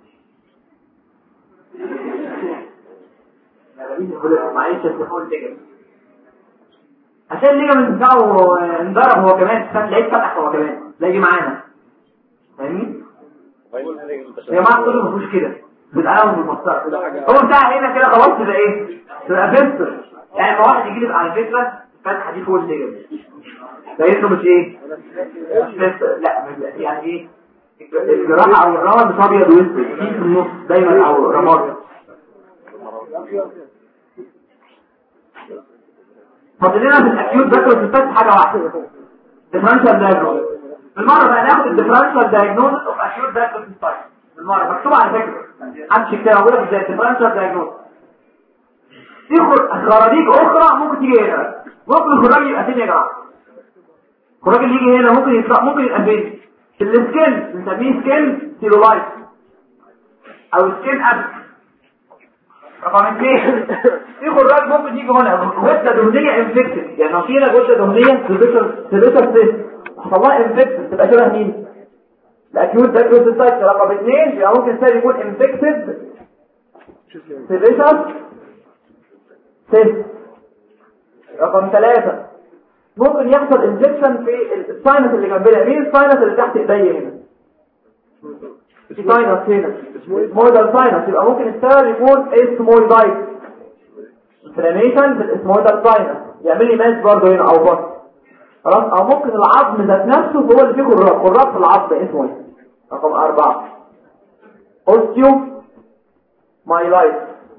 معلش التليفون تجري عشان الليجامنت بتاعه آه، انضرب هو كمان تلاقيه فتح هو كمان لا يجي معانا فاهمني؟ يا جماعه كله ما فيهوش كده بالقلم والمسطره هو بتاع هنا كده خلاص تبقى ايه؟ تبقى فيستر يعني لما واحد يجي لي على فكره الفتحه دي فوق الليجامنت فيسمه مش ايه؟ مش فيستر لا مش- يعني ايه؟ الجراحه او الرمد مش ابيض واسود في في النص دايما او رماد فاضل لنا في الاكيوت باكل في الفتح حاجه واحده ديفرنشال دايجنوز بالمره بقى ناخد الديفرنشال دايجنوز اوف اكيوت باكل في الفتح بالمره مكتوب على فكره امشي كده اقول لك ازاي الديفرنشال دايجنوز في خر- خراريج اخرى ممكن تيجي هنا ممكن الخراج يبقى فين يا جماعه الخراج اللي يجي هنا ممكن يطلع ممكن يبقى فين في السكين بنسميه سكين سيلولايت او سكين اب رقم اثنين في خراج ممكن يجي هنا غده دهنيه انفكتد يعني لو في هنا غده دهنيه سيلوتر سيلوتر سيست حصل لها انفكتد تبقى شبه مين الاكيوت داكروسيتايت رقم اثنين يبقى ممكن السيل يكون انفكتد سيلوتر سيست رقم ثلاثة ممكن يحصل انجكشن في الساينس اللي جنبنا مين الساينس اللي تحت ايديا هنا في ساينس هنا سمويدال ساينس يبقى ممكن السبب يكون اسمويدايت انفلاميشن في الاسمويدال ساينس يعمل لي ماس برضه هنا او بط خلاص او ممكن العظم ذات نفسه هو اللي فيه خراج خراج في العظم اسمه ايه رقم أربعة اوستيو مايلايت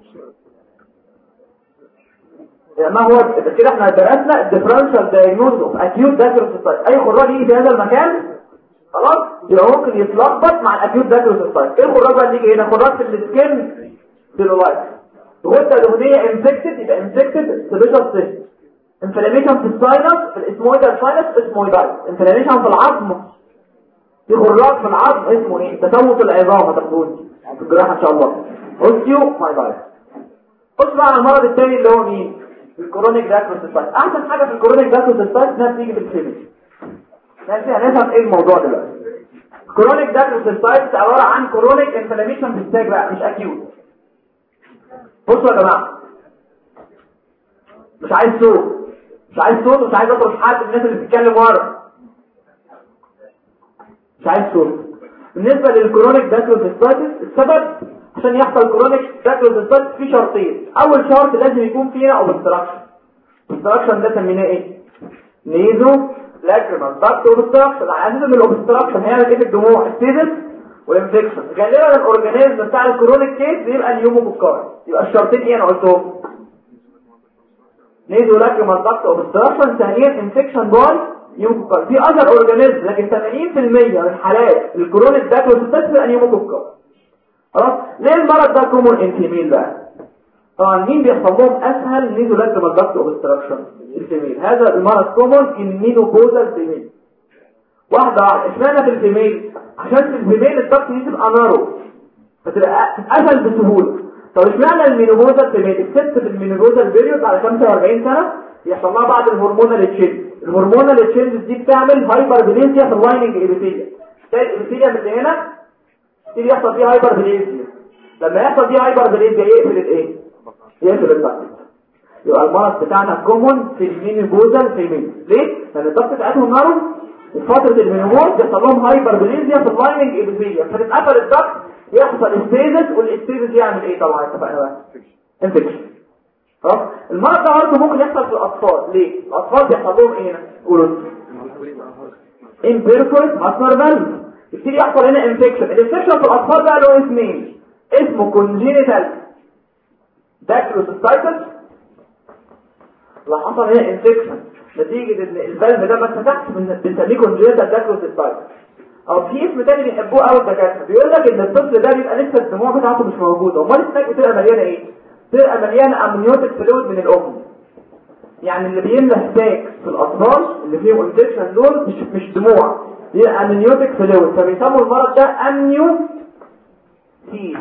ما هو كده احنا درسنا الديفرنشال دايجنوز اوف اكيوت داكروسيستايت اي خراج يجي في هذا المكان خلاص يبقى ممكن يتلخبط مع الاكيوت داكروسيستايت ايه الخراج بقى اللي يجي هنا خراج في السكين سيلولايت الغده الدهنيه انفكتد يبقى انفكتد سبيشال سيست انفلاميشن في الساينس في الاسمويدال ساينس اسمويدال انفلاميشن في العظم في خراج في العظم اسمه ايه تسوس العظام هتاخدوه في الجراحه ان شاء الله اوستيو مايدايت خش بقى على المرض الثاني اللي هو مين الكرونيك داكروسيستايت احسن حاجه في الكرونيك داكروسيستايت انها بتيجي بالكلينيك ماشي هنفهم ايه الموضوع دلوقتي كرونيك داكروسيستايت عباره عن كرونيك انفلاميشن في الساج بقى مش اكيوت بصوا يا جماعه مش عايز صوت مش عايز صوت ومش عايز اطرش حد من الناس اللي بتتكلم ورا مش عايز صوت بالنسبه للكرونيك داكروسيستايتس السبب عشان يحصل كرونيك داكروسيستايتس في شرطين اول شرط لازم يكون فينا اوبستراكشن اوبستراكشن ده سميناه ايه نيزو لاكريمال ضغط اوبستراكشن على اساس ان الاوبستراكشن هيعمل ايه في الدموع ستيزس وانفكشن غالبا الاورجانيزم بتاع الكرونيك كيس بيبقى النيوموكوكار يبقى الشرطين ايه انا قلتهم نيزو لاكريمال ضغط اوبستراكشن ثانيا انفكشن باي نيوموكوكار في اذر اورجانيزم لكن 80% من حالات الكرونيك داكروسيستايتس بيبقى نيوموكوكار خلاص ليه المرض ده كومون انفيميل بقى طبعا مين بيحصل لهم اسهل نيزو لاكريمال ضغط اوبستراكشن الفيميل هذا المرض كومون ان مينوبوزال فيميل واحده واحده اشمعنى في الفيميل عشان في الفيميل الضغط دي تبقى نارو فتبقى تتقفل بسهوله طب اشمعنى المينوبوزال فيميل الست في المينوبوزال بيريود على 45 سنه يحصل لها بعض الهرمونال تشينج الهرمونال تشينج دي بتعمل هايبر بليزيا في اللايننج ايبيثيليا تلاقي الابيثيليا اللي هنا يبتدي يحصل فيه هايبر بليزيا لما يحصل فيه هايبر بليزيا يقفل الايه يقفل الضغط يبقى المرض بتاعنا كومون في المينوبوزال فيميل ليه لان الضغط بتاعتهم نارو وفي فتره المينوبوز بيحصل لهم هايبر بليزيا في اللايننج ايبيثيليا فتتقفل الضغط يحصل استيزس والاستيزس يعمل ايه طبعا اتفقنا بقى انفكشن خلاص المرض ده برضه ممكن يحصل في الاطفال ليه الاطفال بيحصل لهم ايه هنا قولوا امبيركويت ماسنر فالف يبتدي يحصل هنا انفكشن الانفكشن في الاطفال بقى له اسمين اسمه كونجينيتال داكروسيستايتس لو حصل هنا انفكشن نتيجة ان الفالف ده ما اتفتحش بنسميه كونجينيتال داكروسيستايتس او في اسم تاني بيحبوه قوي الدكاتره بيقول لك ان الطفل ده بيبقى لسه الدموع بتاعته مش موجوده امال السناك بتبقى مليانه ايه بتبقى مليانه امنيوتيك فلويد من الام يعني اللي بيملى ستاك في الاطفال اللي فيهم انفكشن دول مش مش دموع دي امنيوتيك فلويد فبيسموا المرض ده امنيو تي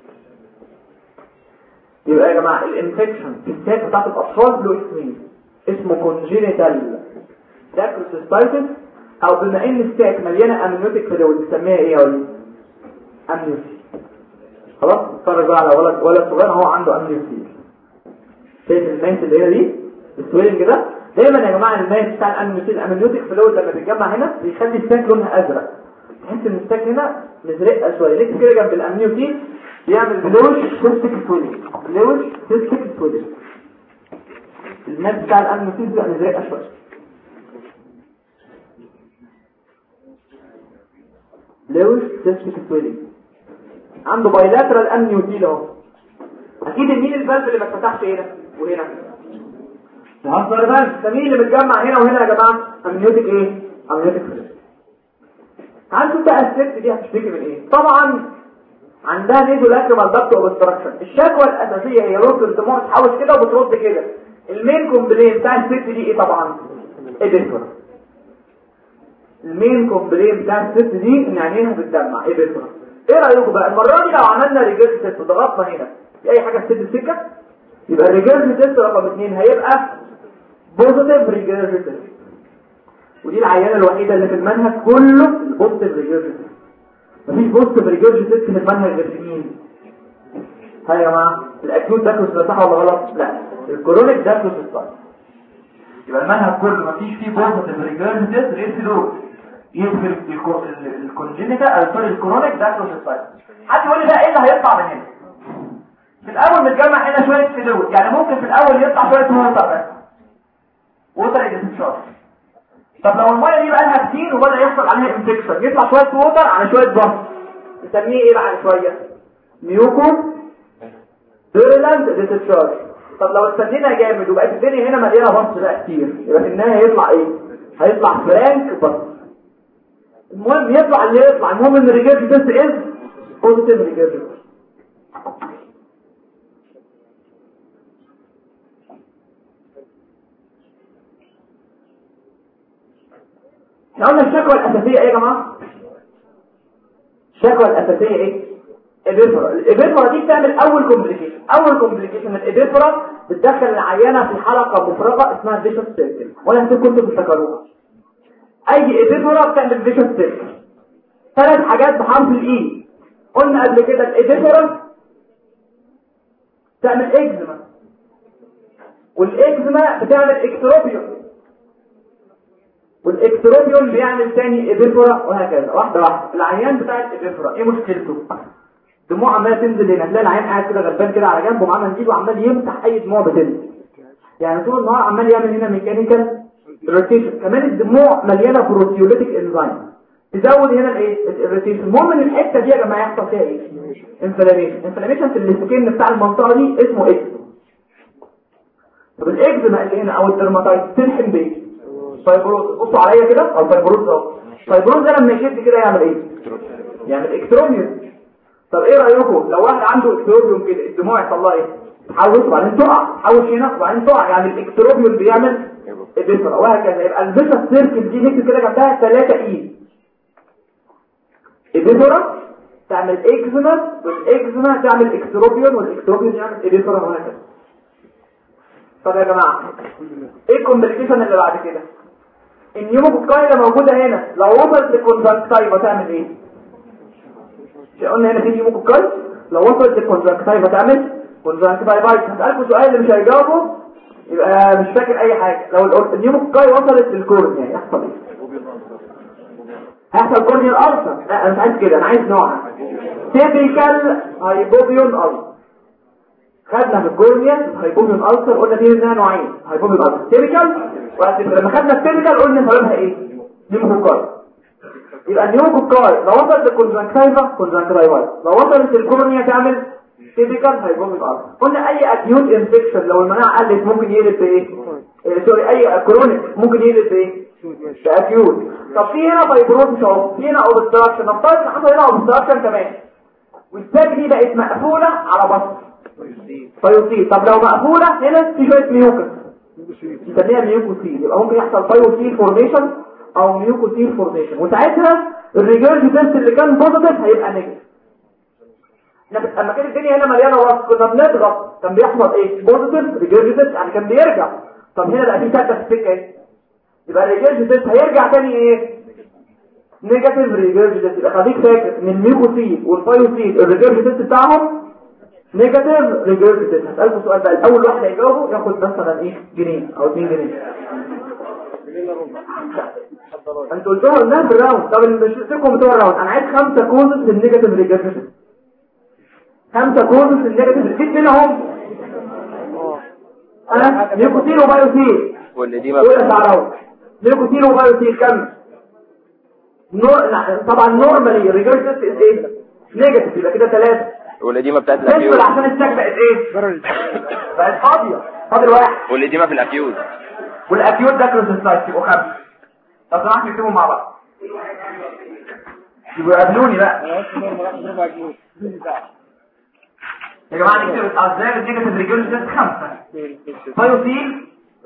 يبقى يا جماعه الانفكشن في الستاك بتاعت الاطفال له اسمين اسمه كونجينيتال داكروسيستايتس او بما ان الستاك مليانه امنيوتيك فلويد بنسميها ايه يا وليد امنيوتي خلاص اتفرج بقى على ولد ولد صغير هو عنده امنيوتي شايف الماس اللي هي دي السويلنج ده دايما يا جماعه الماس بتاع الامنيوتي الامنيوتيك فلويد لما بيتجمع هنا بيخلي الستاك لونها ازرق تحس ان الستاك هنا مزرقه شويه ليه كده جنب الامنيوتي بيعمل بلوش سيستيك سويلنج بلوش سيستيك سويلنج الماس بتاع الامنيوتي بيبقى مزرقه شويه لويس سيستيك سويلنج عنده بايلاترال امنيوتيل اهو اكيد مين الفالف اللي ما اتفتحش هنا وهنا الهاستر فالف ده مين اللي متجمع هنا وهنا يا جماعه امنيوتيك ايه امنيوتيك فلويد تعال شوف بقى الست دي هتشتكي من ايه طبعا عندها نيزو لاكريمال دكت اوبستراكشن الشكوى الاساسيه هي رد الدموع تحوش كده وبترد كده المين كومبلين بتاع الست دي ايه طبعا اديتور المين كومبلين بتاع الست دي ان عينيها بتدمع ايه بيطرى ايه رايكم بقى المره دي لو عملنا ريجيرس تيست وضغطنا هنا في اي حاجه تسد السكه يبقى الريجيرس تيست رقم 2 هيبقى بوزيتيف ريجيرس تيست ودي العينه الوحيده اللي في المنهج كله البوزيتيف ريجيرس تيست مفيش بوزيتيف ريجيرس تيست في المنهج غير مين ها يا جماعه الاكيوت داكروس ده صح ولا غلط لا الكرونيك داكروس صح يبقى المنهج كله مفيش فيه بوزيتيف ريجيرس تيست غير في دول يدخل الكونجينيتا او سوري الكرونيك داكروسيستايتس حد يقول لي بقى ايه اللي هيطلع من هنا في الاول متجمع هنا شويه فلويد يعني ممكن في الاول يطلع شويه ووتر بس ووتر اكسشار طب لو الميه دي بقى لها كتير وبدا يحصل عليها انفكشن يطلع شويه ووتر على شويه ضغط نسميه ايه بعد شويه ميوكو فيرلاند ديسشارج طب لو استنينا جامد وبقت الدنيا هنا مليانه بص بقى كتير يبقى في النهايه هيطلع ايه هيطلع فرانك بص المهم يطلع اللي يطلع المهم ان الريجيرج تيست از بوزيتيف ريجيرج احنا قلنا الشكوى الاساسيه ايه يا جماعه الشكوى الاساسيه ايه الابيفرا الابيفرا دي بتعمل اول كومبليكيشن اول كومبليكيشن الابيفرا بتدخل العيانه في حلقه مفرغه اسمها فيشوس سيركل ولا انتوا كنتوا بتفتكروها اي ابيفرا بتعمل فيشوس سيركل ثلاث حاجات بحرف الاي قلنا قبل كده الابيفرا تعمل اكزيما والاكزيما بتعمل اكتروبيوم والاكتروبيوم بيعمل تاني ابيفرا وهكذا واحده واحده العيان بتاع الابيفرا ايه مشكلته دموع عماله تنزل هنا تلاقي العيان قاعد كده غلبان كده على جنبه وعمال ايده وعمال يمسح اي دموع بتنزل يعني طول النهار عمال يعمل هنا ميكانيكال روتيشن كمان الدموع مليانه بروتيوليتيك انزيم تزود هنا الايه الروتيشن المهم ان الحته دي يا جماعه يحصل فيها ايه انفلاميشن انفلاميشن في السكين بتاع المنطقه دي اسمه اكزيما طب الاكزيما اللي هنا او الدرماتايت تلحم بايه فايبروز بصوا عليا كده او فايبروز اهو فايبروز ده لما يشد كده يعمل ايه يعمل اكتروبيوم طب ايه رايكم لو واحد عنده اكتروبيوم كده الدموع يحصل لها ايه تحوش وبعدين تقع تحوش هنا وبعدين تقع يعني الاكتروبيوم بيعمل ابيفرا وهكذا يبقى الفيشا سيركل دي نكتب كده جنبها 3 اي ابيفرا تعمل اكزيما والاكزيما تعمل اكتروبيوم والاكتروبيوم يعمل ابيفرا وهكذا طب يا جماعه ايه الكومبليكيشن اللي بعد كده النيوموكوكاي اللي موجوده هنا لو وصلت للكونجكتيفا تعمل ايه مش قلنا هنا في نيوموكوكاي لو وصلت للكونجكتيفا تعمل كونجكتيفايتس هسألكم سؤال اللي مش هيجاوبه يبقى مش فاكر اي حاجه لو النيوموكوكاي وصلت للكورنيا يحصل ايه هيحصل كورنيال ألسر لا انا مش عايز كده انا عايز نوع تيبيكال هايبوبيون ألسر خدنا في الكورنيا هايبوبيون ألسر قلنا فيه منها نوعين هايبوبيون ألسر تيبيكال لما خدنا التيبيكال قلنا سببها ايه نيوموكوكاي يبقى النيوموكوكاي لو وصلت للكونجكتيفا كونجكتيفايتس لو وصلت للكورنيا تعمل تيبيكال هايبوبيون ألسر قلنا اي اكيوت انفكشن لو المناعه قلت ممكن يقلب بايه سوري اي كرونيك ممكن يقلب بايه باكيوت طب في هنا فايبروز مش اهو في هنا اوبستراكشن نفترض ان حصل هنا اوبستراكشن كمان والساك دي بقت مقفوله على بطن فيوسيل طب لو مقفوله هنا في شويه ميوكس نسميها ميوكوسيل يبقى ممكن يحصل فيوسيل فورميشن او ميوكوسيل فورميشن وساعتها الريجيرج تيست اللي كان بوزيتيف هيبقى نيجاتيف احنا لما كانت الدنيا هنا مليانه وسط كنا بنضغط كان بيحصل ايه بوزيتيف ريجيرج تيست يعني كان بيرجع طب هنا بقى في سكه في السكه ايه يبقى الريجيرج تيست هيرجع تاني ايه نيجاتيف ريجيرج تيست يبقى خليك فاكر ان الميوكوسيل والفايوسيل الريجيرج تيست بتاعهم نيجاتيف ريجيرج تيست هسألكم سؤال بقى الاول واحد هيجاوبه ياخد مثلا ايه جنيه او 2 جنيه انتوا قلتوها قلناها في الراوند طب اللي مش لكم بتوع الراوند انا عايز خمسه كوزز للنيجاتيف ريجيرج تيست خمسه كوزز للنيجاتيف جيت منهم انا نيوكوسيل وبايوسيل واللي دي ما قول يا شعراوي نيوكوسيل وبايوسيل كم نور... لا، طبعا نورمالي ريجيرج تيست ايه نيجاتيف يبقى كده ثلاثه واللي دي ما بتاعت تدخل الافيوز عشان الساك بقت ايه بقت فاضيه فاضل واحد واللي دي ما في الافيوز والاكيوت ده كروسيستايت يبقوا خمسه طب سمحت نكتبوا مع بعض يبقوا قابلوني بقى يا جماعه نكتب ازاي النيجاتيف ريجيرج تيست خمسه بايوسيل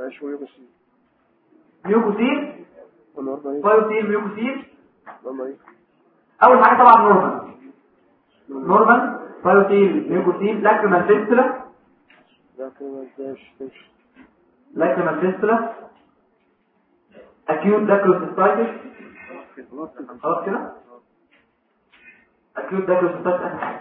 ميوكوسيل بايوسيل ميوكوسيل اول حاجه طبعا نورمال نورمال بايوسيل ميوكوسيل لاكريمال فيستولا لاكريمال فيستولا اكيوت داكروسيستايتس خلاص كده اكيوت داكروسيستايتس اخر حاجه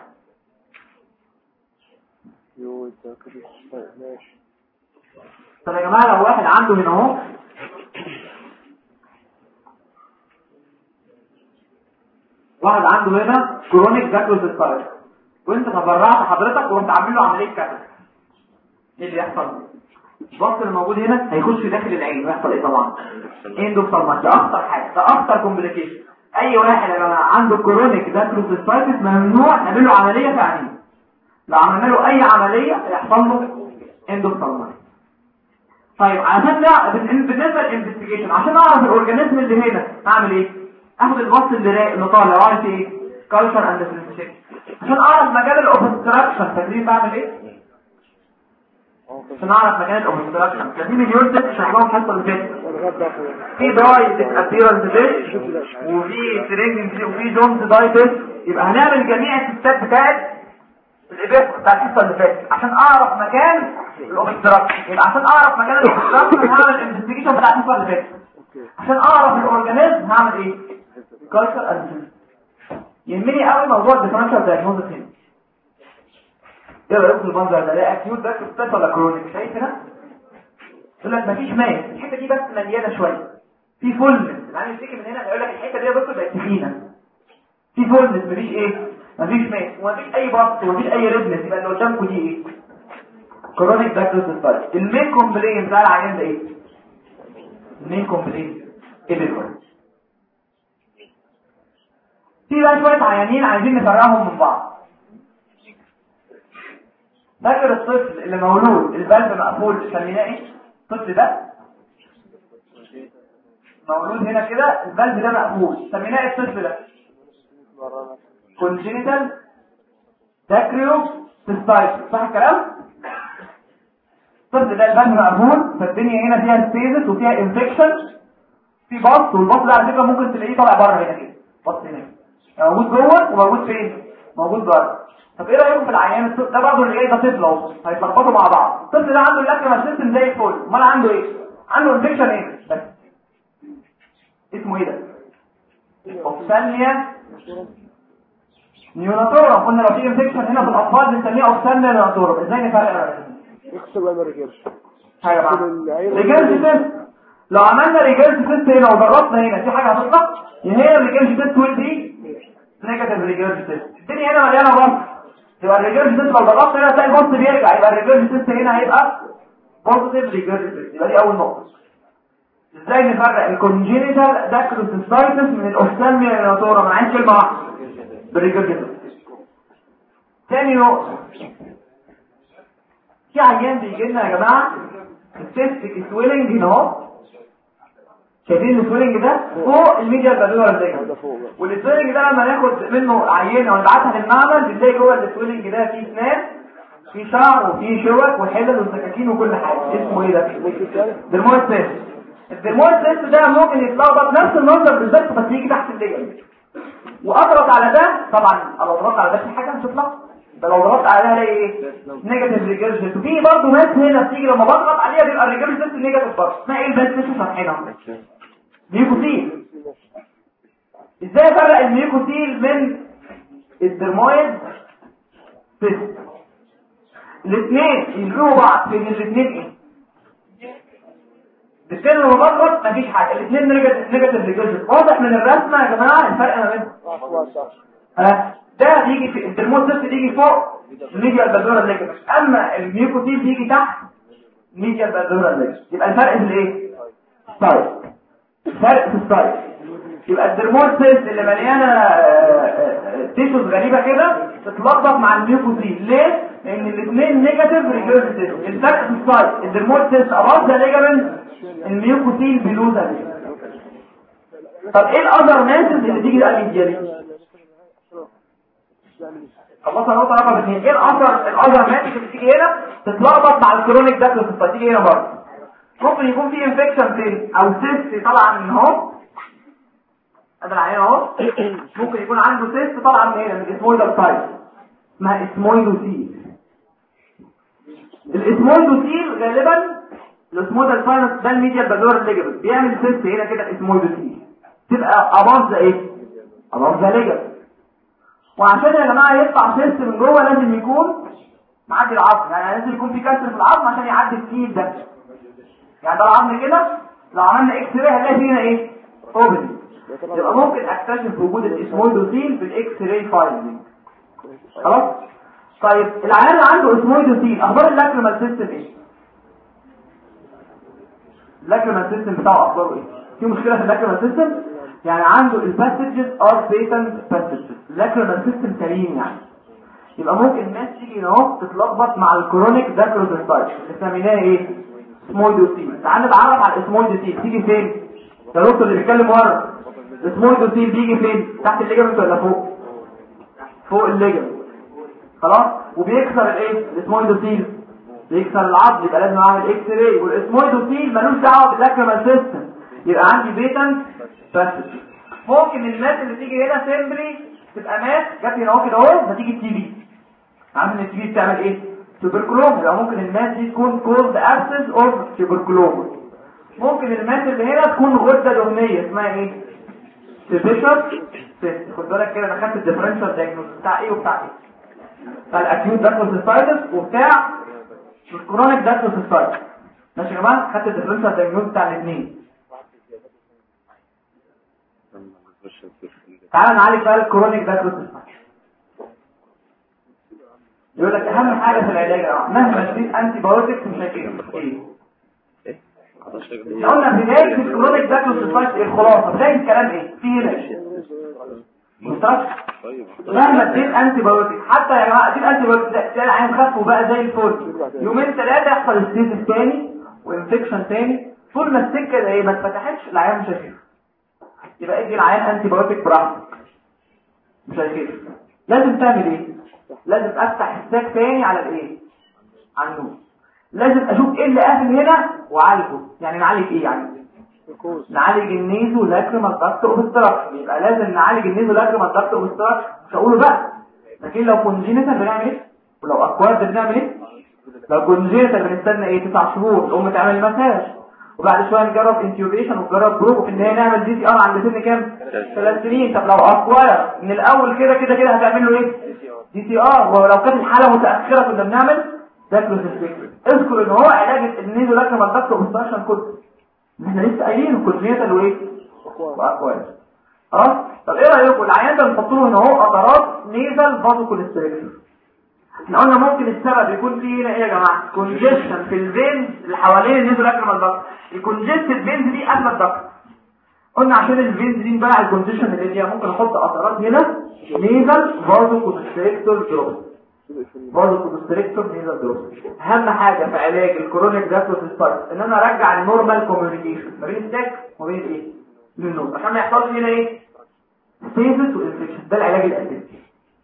طب يا جماعه لو واحد عنده هنا اهو واحد عنده هنا كرونيك داكروسيستايتس وانت تبرعت حضرتك وانت عامل له عمليه كتف ايه اللي يحصل البص اللي موجود هنا هيخش في داخل العين ويحصل ايه طبعا اندوفالمات ده اخطر حاجه ده اخطر كومبليكيشن اي واحد يا جماعه عنده كرونيك داكروسيستايتس ممنوع نعمل له عمليه في عينيه لو عملنا له اي عمليه هيحصل له اندوفالمات طيب عشان ده بالنسبه للانفستيجيشن عشان اعرف الاورجانيزم اللي هنا اعمل ايه اخد البص اللي اللي طالع واعرف ايه كالتشر اند عشان اعرف مجال الاوبستراكشن فاكرين بعمل ايه عشان اعرف مكان الاوبستراكشن كان في مليون ست شرحناهم الحصه اللي فاتت في دراي ابيرنس تيست وفي سرينج وفي جونز داي تيست يبقى هنعمل جميع التستات بتاعت الابيرنس بتاع الحصه اللي فاتت عشان اعرف مكان الاوبستراكشن يبقى عشان اعرف مكان الاوبستراكشن هعمل الانفستيجيشن بتاع الحصه اللي فاتت عشان اعرف الاورجانيزم هعمل ايه كالتشر اند يهمني قوي موضوع الديفرنشال دايجنوستس هنا ايه رايكم في المنظر ده لا اكيوت ده كنت ولا كرونيك شايف هنا يقول لك مفيش ماس الحته دي بس مليانه شويه في فولنس يعني يشتكي من هنا يقول لك الحته دي بس بقت تخينه في فولنس مفيش ايه مفيش ماس ومفيش اي بط ومفيش اي ريدنس يبقى اللي قدامكم دي ايه كرونيك داكروسيستايت المين كومبلين بتاع العيان ده ايه المين كومبلين ايه بالكم في بقى شويه عيانين عايزين نفرقهم من بعض فاكر الطفل اللي مولود البلب مقفول سميناه ايه الطفل ده مولود هنا كده البلب ده مقفول سميناه إيه الطفل ده كونجينيتال داكريو سيستايت صح الكلام الطفل ده البلب مقفول فالدنيا هنا فيها سبيزس وفيها انفكشن في بط والبط ده على فكره ممكن تلاقيه طالع بره هنا كده بط هنا موجود جوه وموجود فين موجود بره طب ايه رايكم في العيان ده برضه اللي جاي ده طفل اهو هيتلخبطوا مع بعض الطفل ده عنده الاكل سيستم زي الفل امال عنده ايه عنده انفكشن ايه بس اسمه ايه ده اوكساليا نيوناتورا قلنا لو في انفكشن هنا في الاطفال بنسميه اوكساليا نيوناتورا ازاي نفرق يكسر بقى ما رجعش حاجه بقى ريجيرج تيست لو عملنا ريجيرج تيست هنا وجربنا هنا في حاجه هتطلع يا هي ريجيرج تيست ويل دي نيجاتيف ريجيرج تيست الدنيا هنا مليانه بص يبقى الريجيرج تيست لو ضغطت هنا هتلاقي البص بيرجع يبقى الريجيرج تيست هنا هيبقى بوزيتيف ريجيرج تيست يبقى دي اول نقطه ازاي نفرق الكونجينيتال داكروسيستايتس من الاوفتالميا ناتورا ما عايز كلمه واحده بالريجيرج تيست تاني نقطه في عيان بيجي لنا يا جماعه السيستيك سويلنج هنا اهو شايفين السويلنج ده فوق الميديا البادولار زي والسويلنج ده لما ناخد منه عينه ونبعتها للمعمل بنلاقي جوه السويلنج ده فيه اسنان فيه شعر وفيه شوك وحلل وسكاكين وكل حاجه اسمه ايه ده درمويد سيست الدرمويد سيست ده ممكن يتلخبط نفس المنظر بالظبط بس يجي تحت الليل واضغط على ده طبعا لو ضغطت على ده في حاجه مش هتطلع ده لو ضغطت عليها الاقي ايه نيجاتيف ريجرجن وفي برضه ناس هنا بتيجي لما بضغط عليها بيبقى الريجرجن نيجاتيف برضه اسمها ايه البنت مش شرحينها ميوكوسيل ازاي افرق الميوكوسيل من الدرمويد سيست الاثنين يلقوا بعض في الاثنين ايه بالتالي لما بضغط مفيش حاجه الاثنين نيجاتيف نيجاتيف ريجرجن واضح من الرسمه يا جماعه الفرق ما بينهم ها ده بيجي في الدرمويد سيست بيجي فوق الميديا البازورا ليجمنت اما الميوكوسيل بيجي تحت الميديا البازورا ليجمنت يبقى الفرق في الايه طيب فرق في السايز يبقى الدرمول سيلز اللي مليانه تيشوز غريبه كده تتلخبط مع الميوكوسيل ليه لان الاثنين نيجاتيف ريجرسيف الفرق في السايز الدرمول سيلز اباف ذا ليجامنت الميوكوسيل بيلو ذا طب ايه الاذر ماسز اللي تيجي بقى ميديالي خلصنا نقطه رقم اثنين ايه الاثر الاذر ماسز اللي تيجي هنا تتلخبط مع الكرونيك داكلوس تيجي هنا برضه ممكن يكون في انفكشن فين او سيست طالعه من اهو ادي العيان اهو ممكن يكون عنده سيست طالعه من هنا من الاسمويدال سايت اسمها اسمويدوسيل الاسمويدوسيل غالبا الاسمويدال ساينس ده الميديا بالور ليجمنت بيعمل سيست هنا كده اسمويدوسيل تبقى اباظ ايه اباظ ليجمنت وعشان يا جماعه يطلع سيست من جوه لازم يكون معدي العظم يعني لازم يكون في كسر في العظم عشان يعدي الكيل ده يعني ده العظم كده لو عملنا اكس راي هنلاقي فينا ايه اوبن يبقى ممكن اكتشف وجود الاسمويدوسيل بالاكس راي فايلنج خلاص طيب العيان اللي عنده اسمويدوسيل اخبار اللاكريمال سيستم ايه اللاكريمال سيستم بتاعه اخباره ايه في مشكله في اللاكريمال سيستم يعني عنده الباسجز ار بيتنت باسجز اللاكريمال سيستم سليم يعني يبقى ممكن الناس تيجي هنا اهو تتلخبط مع الكرونيك داكروزستايتس اللي سميناه ايه سمويدوسيل تعال نتعرف على الاسمويدوسيل تيجي فين يا دكتور اللي بيتكلم ورا الاسمويدوسيل بيجي فين تحت الليجمنت ولا فوق فوق الليجمنت خلاص وبيكسر الايه الاسمويدوسيل بيكسر العظم يبقى لازم اعمل اكس راي والاسمويدوسيل ملوش دعوه باللاكريمال سيستم يبقى عندي بيتنت بس ممكن الناس اللي تيجي هنا سيمبلي تبقى مات جت هنا اهو كده اهو نتيجه تي بي عارف ان التي بي بتعمل ايه تبركلوم يبقى ممكن الماس دي تكون كولد ابسنس اوف تبركلوم ممكن الماس اللي هنا تكون غده دهنيه اسمها ايه سيبيشر خد بالك كده انا خدت الديفرنشال دايجنوز بتاع ايه وبتاع ايه بتاع الاكيوت داكوسيستايتس وبتاع الكرونيك داكوسيستايتس ماشي يا جماعه خدت الديفرنشال دايجنوز بتاع الاثنين تعال نعالج بقى الكرونيك داكوسيستايتس يقول لك اهم حاجه في العلاج يا جماعه مهما تديك انتي بايوتكس مش هيكفي ايه احنا قلنا بدايه الكرونيك داكوسيستايتس ايه الخلاصه بدايه الكلام ايه في هنا مستشفى مهما اديت انتي بايوتيك حتى يا جماعه اديت انتي بايوتيك تلاقي العين خف وبقى زي الفل يومين ثلاثه يحصل ستيتس تاني وانفكشن تاني طول ما السكه ده ايه ما اتفتحتش العيان مش هيخف يبقى ادي العيان انتي بايوتيك براحتك مش هيخف لازم تعمل ايه لازم افتح الساك تاني على الايه على النور لازم اشوف ايه اللي قافل هنا واعالجه يعني نعالج ايه يعني نعالج النيزو لاكريمال داكت اوبستراكشن يبقى لازم نعالج النيزو لاكريمال داكت اوبستراكشن مش هقوله بقى لكن لو كونجينيتال بنعمل ايه ولو اكوارد بنعمل ايه لو كونجينيتال بنستنى ايه 9 شهور الام تعمل مساج وبعد شويه نجرب انتيوبيشن ونجرب جروب وفي النهايه نعمل دي سي ار عند سن كام 3 سنين طب لو اكواير من الاول كده كده كده هتعمل له ايه دي سي ار ولو كانت الحاله متاخره كنا بنعمل داكلوسيستيك اذكر ان هو علاج النيزو لاكريمال داكت اوبستراكشن كله احنا لسه قايلين كونجينيتال وايه واكواير خلاص طب ايه رايكم العيان ده بنحط له هنا اهو قطرات نيزل فازو كوليستريكشن احنا قلنا ممكن السبب يكون فيه هنا ايه يا جماعه كونجيشن في الفينز اللي حوالين النيزل لاكريمال داكت الكونجستد فينز دي قبل الدكت قلنا عشان الفينز دي نبلع الكونجيشن اللي فيها ممكن احط قطرات هنا نيزل فازو كوليستريكتور دروب برضه كونستريكتور نيزل دروس اهم حاجه في علاج الكرونيك داكروسيستايتس ان انا ارجع النورمال كوميونيكيشن ما بين الساك وما بين ايه النوز عشان ما يحصلش هنا ايه ستيزس وانفكشن ده العلاج الاساسي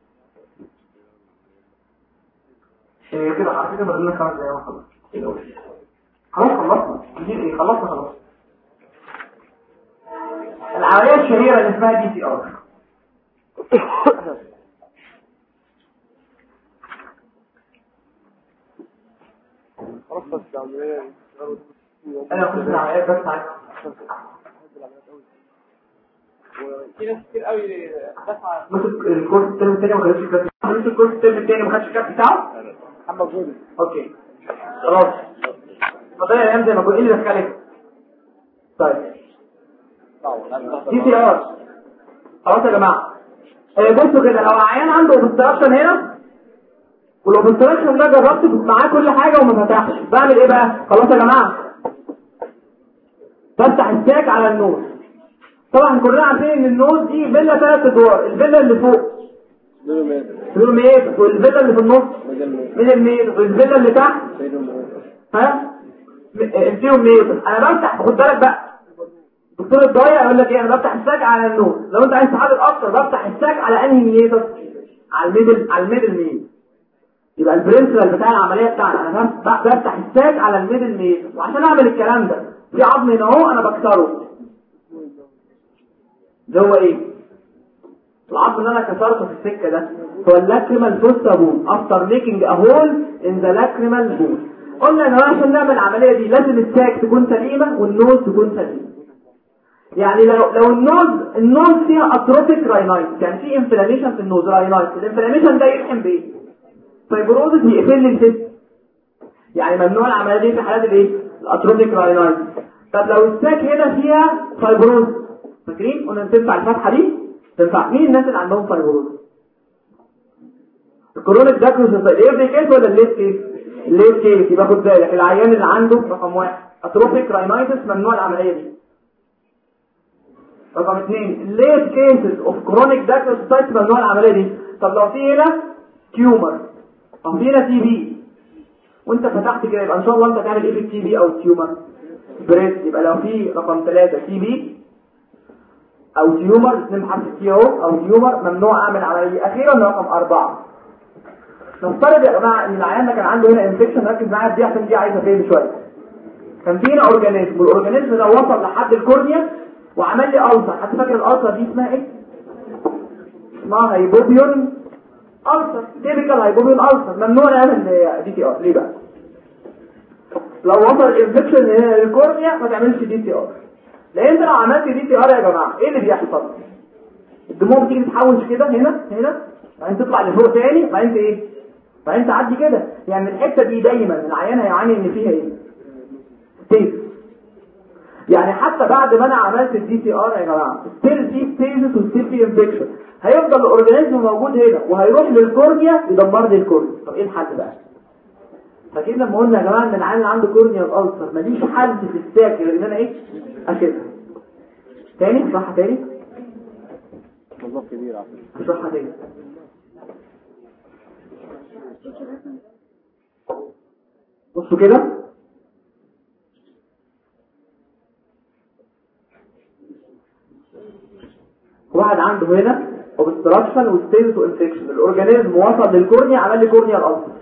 ايه كده عارفين ما لنا خمس دقايق خلاص خلاص خلصنا كتير ايه خلصنا خلاص العمليه الشهيره اللي اسمها دي سي ار خلاص بس العملية انا كنت العمليات بس عايز في ناس كتير قوي دفع بس الكورس الترم الثاني ما خدش كاب بس الكورس الترم الثاني ما خدش الكاب بتاعه محمد غوري اوكي خلاص فضل الايام زي ما بقول ايه اللي دخلك طيب دي سي ار خلاص يا جماعه آه، بصوا كده لو عيان عنده اوبستراكشن هنا والاوبستراكشن ده جربت معاه كل حاجه وما فتحش بعمل ايه بقى خلاص يا جماعه بفتح الساك على النوز طبعا كلنا عارفين ان النوز دي فيلا ثلاث ادوار الفيلا اللي فوق فيلم ايه والفيلا اللي في النص من الميل والفيلا اللي تحت ها الفيهم ميل انا بفتح خد بالك بقى دكتور الضايع يقول لك ايه انا بفتح الساك على النوز لو انت عايز تحدد اكتر بفتح الساك على انهي ميل على الميدل على الميدل ميل يبقى البرنسبل بتاع العمليه بتاعنا انا فاهم بفتح الساك على الميدل ميل وعشان اعمل الكلام ده في عظم هنا اهو انا بكسره ده هو ايه العظم اللي انا كسرته في السكه ده هو اللاكريمال فوسا بون افتر ميكينج ا هول ان ذا لاكريمال بون قلنا ان هو عشان نعمل العمليه دي لازم الساك تكون سليمه والنوز تكون سليمه يعني لو لو النوز النوز فيها اتروفيك راينايتس يعني في انفلاميشن في النوز راينايتس الانفلاميشن ده يلحم بايه فايبروزس يقفل لي السيستم يعني ممنوع العمليه دي في حالات الايه الاتروفيك راينايتس طب لو الساك هنا فيها فايبروز فاكرين قلنا تنفع الفتحه دي تنفع مين الناس اللي عندهم فايبروز الكرونيك داكروس الايه كيس ولا الليت كيس الليت كيس يبقى خد بالك العيان اللي عنده رقم واحد اتروفيك راينايتس ممنوع العمليه دي رقم اثنين ليت كيسز اوف كرونيك داكروسايتس ممنوع العمليه دي طب لو في هنا تيومر او في هنا تي بي وانت فتحت كده يبقى ان شاء الله انت تعمل ايه في التي بي او التيومر بريس يبقى لو في رقم ثلاثة تي بي او تيومر اثنين بحرف تي او او تيومر ممنوع اعمل عمليه اخيرا رقم أربعة نفترض يا جماعه ان العيان ده كان عنده هنا انفكشن ركز معايا دي عشان دي عايزه فين شويه كان في هنا اورجانيزم والاورجانيزم ده وصل لحد الكورنيا وعمل لي ألسر حد فاكر الألسر دي اسمها ايه اسمها هايبوبيون ألسر تيبيكال هايبوبيون ألسر ممنوع نعمل دي تي ار ليه بقى لو وصل الانفكشن للكورنيا ما تعملش دي تي ار لان انت لو عملت دي تي ار يا جماعه ايه اللي بيحصل الدموع بتيجي تتحوش كده هنا هنا بعدين تطلع لفوق تاني بعدين ايه بعدين تعدي كده يعني الحته دي دايما العيان هيعاني ان فيها ايه ستيز يعني حتى بعد ما انا عملت الدي تي ار يا جماعه ستيل في ستيزس وستيل في انفكشن هيفضل الاورجانيزم موجود هنا وهيروح للكورنيا يدمر لي الكورنيا طب ايه الحل بقى فاكرين لما قلنا يا جماعه ان العيان اللي عنده كورنيا الالسر ماليش حل في الساك غير ان انا ايه اشيلها تاني اشرحها تاني موضوع كبير على فكرة اشرحها تاني بصوا كده واحد عنده هنا obstruction وستيز وانفكشن الاورجانيزم وصل للكورنيا عمل لي كورنيا الالسر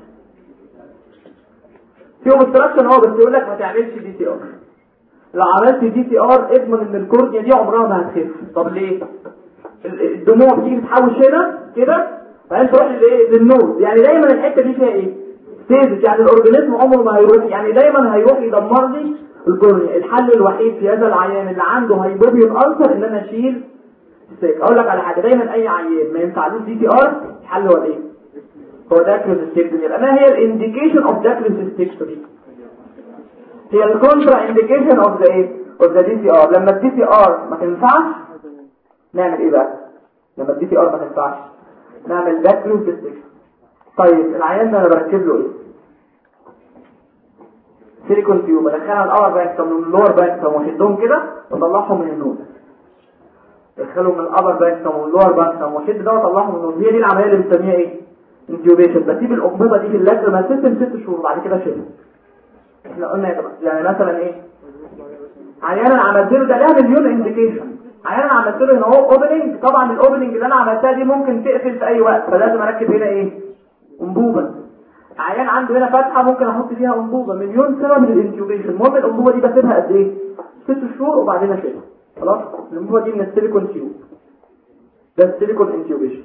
في obstruction هو بس يقول لك ما تعملش دي تي ار لو عملت دي تي ار اضمن ان الكورنيا دي عمرها ما هتخف طب ليه ال- الدموع بتيجي تتحوش هنا كده بعدين تروح للايه للنوز يعني دايما الحته دي فيها ايه ستيزس يعني الاورجانيزم عمره ما هيروح يعني دايما هيروح يدمر لي الكورنيا الحل الوحيد في هذا العيان اللي عنده هايبوبيون ألسر ان انا اشيل السيك اقول لك على حاجه دايما اي عيان ما ينفعلوش دي تي ار الحل هو الايه هو داكروسيستكتومي ما هي الانديكيشن اوف داكروسيستكتومي هي الكونترا انديكيشن اوف ذا ايه اوف ذا دي تي ار لما الدي تي ار ما تنفعش نعمل ايه بقى لما الدي تي ار ما تنفعش نعمل داكروسيستكتومي طيب العيان ده انا بركب له ايه سيليكون تيوب ادخلها الأور باكتم من اللور باكتم واشدهم كده واطلعهم من النوز ادخلهم من الأبر باكتم واللور باكتم واشد ده واطلعهم من النوز هي دي العملية اللي بنسميها ايه انتيوبيشن بسيب الأنبوبة دي في اللاكريمال سيستم ست شهور بعد كده اشيلها احنا قلنا يا جماعه يعني مثلا ايه عيان انا عملت له ده لها مليون انديكيشن عيان انا عملت له هنا اهو اوبننج طبعا الاوبننج اللي انا عملتها دي ممكن تقفل في اي وقت فلازم اركب هنا ايه انبوبه عيان عنده هنا فتحه ممكن احط فيها انبوبه مليون سبب من الانتيوبيشن المهم الانبوبه دي بسيبها قد ايه ست شهور وبعدين اشيلها خلاص الانبوبه دي من السيليكون تيوب ده السيليكون انتيوبيشن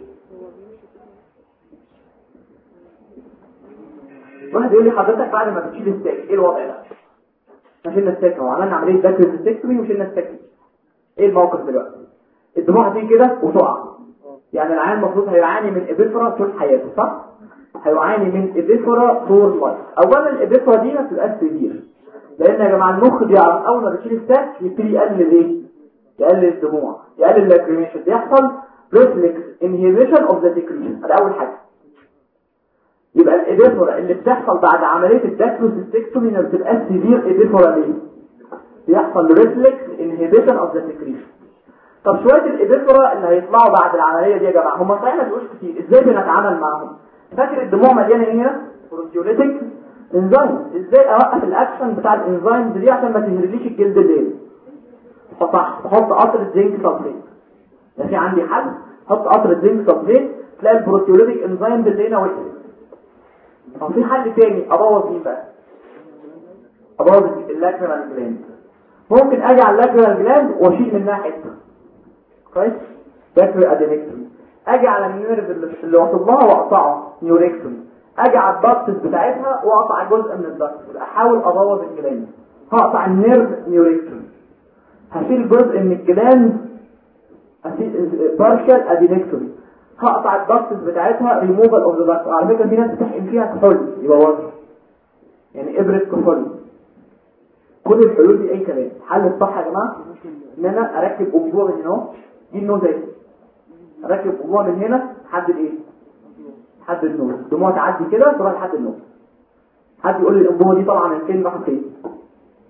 واحد يقول لي حضرتك بعد ما بتشيل الستاك ايه الوضع ده احنا شلنا الستاك اهو عملنا عمليه باكريستكتومي وشلنا الستاك ايه الموقف دلوقتي الدموع دي كده وتقع يعني العيان المفروض هيعاني من ابيفرا طول حياته صح هيعاني من ابيفرا طول لايف اولا الابيفرا دي ما بتبقاش سيفير لان يا جماعه المخ بيعرف اول ما بتشيل الستاك يبتدي يقلل ايه يقلل الدموع يقلل اللاكريميشن بيحصل ريفلكس انهيبيشن اوف ذا ديكريشن ده اول حاجه يبقى الإبيفورا اللي بتحصل بعد عملية الداكروسيستكتومي ما بتبقاش سيفير إبيفورا ليه؟ بيحصل ريفلكس انهبيشن اوف ذا سكريشن طب شوية الإبيفورا اللي هيطلعوا بعد العملية دي يا جماعة هم صحيح ما بيقولوش كتير ازاي بنتعامل معاهم؟ فاكر الدموع مليانة ايه هنا؟ بروتيوليتيك انزيم ازاي اوقف الاكشن بتاع الانزيم دي عشان ما تهرليش الجلد ليه؟ فصح تحط قطرة زنك صلفيت ده في عندي حل حط قطرة زنك صلفيت تلاقي البروتيوليتيك انزيم اللي هنا وقفت طب في حل تاني ابوظ مين بقى ابوظ اللاكريمال جلاند ممكن اجي على اللاكريمال جلاند واشيل منها حته كويس لاكري ادينكتومي اجي على النيرف اللي- اللي واصل لها واقطعه نيوريكتومي اجي على الدكتس بتاعتها واقطع جزء من الدكتس احاول ابوظ الجلاند هقطع النيرف نيوريكتومي هشيل جزء من الجلاند بارشال ادينكتومي هقطع الدكتس بتاعتها ريموفال اوف ذا دكت على فكره في ناس بتحقن فيها كحول يبقى واضح يعني ابره كحول كل الحلول دي اي كلام حل الصح يا جماعه ان انا اركب انبوبه من هنا اهو دي النوزه اهي اركب انبوبه من هنا لحد الايه لحد النوز الدموع تعدي كده تروح لحد النوز حد يقول لي الانبوبه دي طالعه من فين راحت فين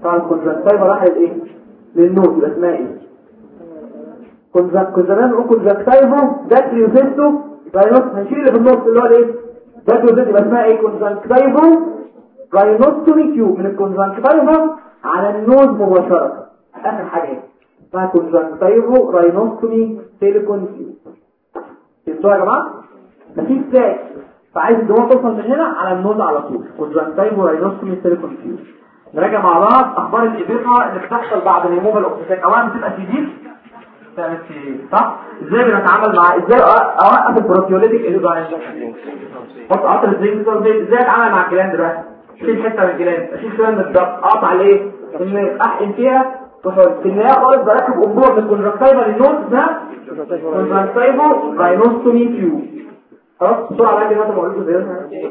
طبعا الكونجكتيفا راح لايه للنوت يبقى اسمها ايه كونجكت زمان نقول كونجكتيفو داكريوفيستو راينوس هنشيل اللي في النص اللي هو الايه داكريوفيستو يبقى اسمها ايه كونجكتيفو راينوستومي كيوب من الكونجكتيفا على النوز مباشرة اخر حاجة ايه اسمها كونجكتيفو راينوستومي سيليكون كيوب فهمتوا يا جماعه مفيش ساك فعايز الدماغ توصل من هنا على النوز على طول كونجكتيفو راينوستومي سيليكون كيوب نراجع مع بعض اخبار الابيضه اللي بتحصل بعد ريموفال اوكسيتاك اولا بتبقى سيدير تعمل سيدير صح ازاي بنتعامل مع ازاي اوقف البروتيوليتيك انزايم بص قطر الزنك ازاي اتعامل مع الجلاند دلوقتي اشيل حته من الجلاند اشيل شويه من الضغط اقطع ليه ان احقن فيها تحط في النهايه خالص بركب انبوع من الكونجكتيفا للنوز ده كونجكتيفو راينوستومي كيو خلاص بسرعه بقى كده ما اقول لكم زي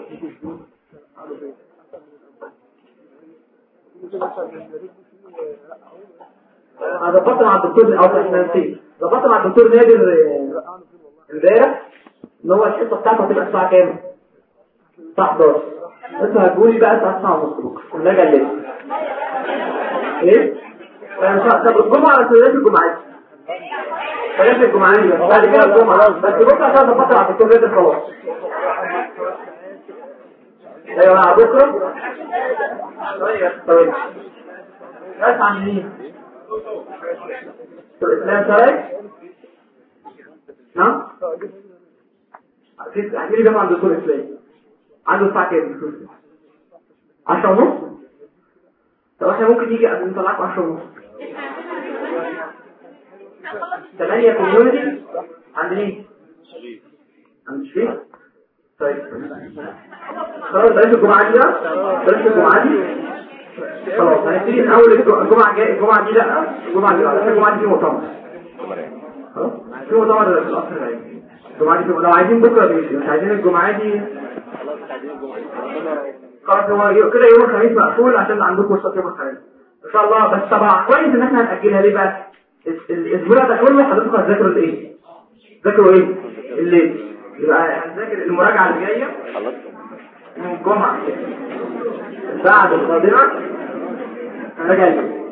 انا ظبطت مع الدكتور او احنا نسيت ظبطت مع الدكتور نادر امبارح ان هو الحصه بتاعته هتبقى الساعه كام الساعه 11 انتوا هتقولي بقى الساعه 9 ونص كلها جلست ايه طب الجمعه ولا ثلاث الجمعات ثلاث الجمعات بعد كده الجمعه بس بكره عشان ظبطت مع الدكتور نادر خلاص ايوه مع بكره طيب بس عن مين الاسلام شرعي ها احكي لي جمع عند الدكتور اسلام عنده الساعه كام 10 ونص طب احنا ممكن نيجي قبل نطلعكم 10 ونص 8 كوميونتي عند مين عند شريف طيب خلاص بلاش الجمعه دي بلاش الجمعه دي خلاص هنبتدي من اول الجمعه الجايه الجمعه دي لا الجمعه دي لا الجمعه دي في مؤتمر خلاص في مؤتمر في القصر العيني الجمعه دي لو عايزين بكره بيجي مش عايزين الجمعه دي خلاص هو كده يوم الخميس مقفول عشان عندكم وسط يوم الخميس ان شاء الله بس طبعا كويس ان احنا هنأجلها ليه بقى الاسبوع ده كله حضرتك هتذاكروا الايه ذاكروا ايه الليل يبقى هنذاكر المراجعه اللي جايه من الجمعه بعد القادمه راجع لي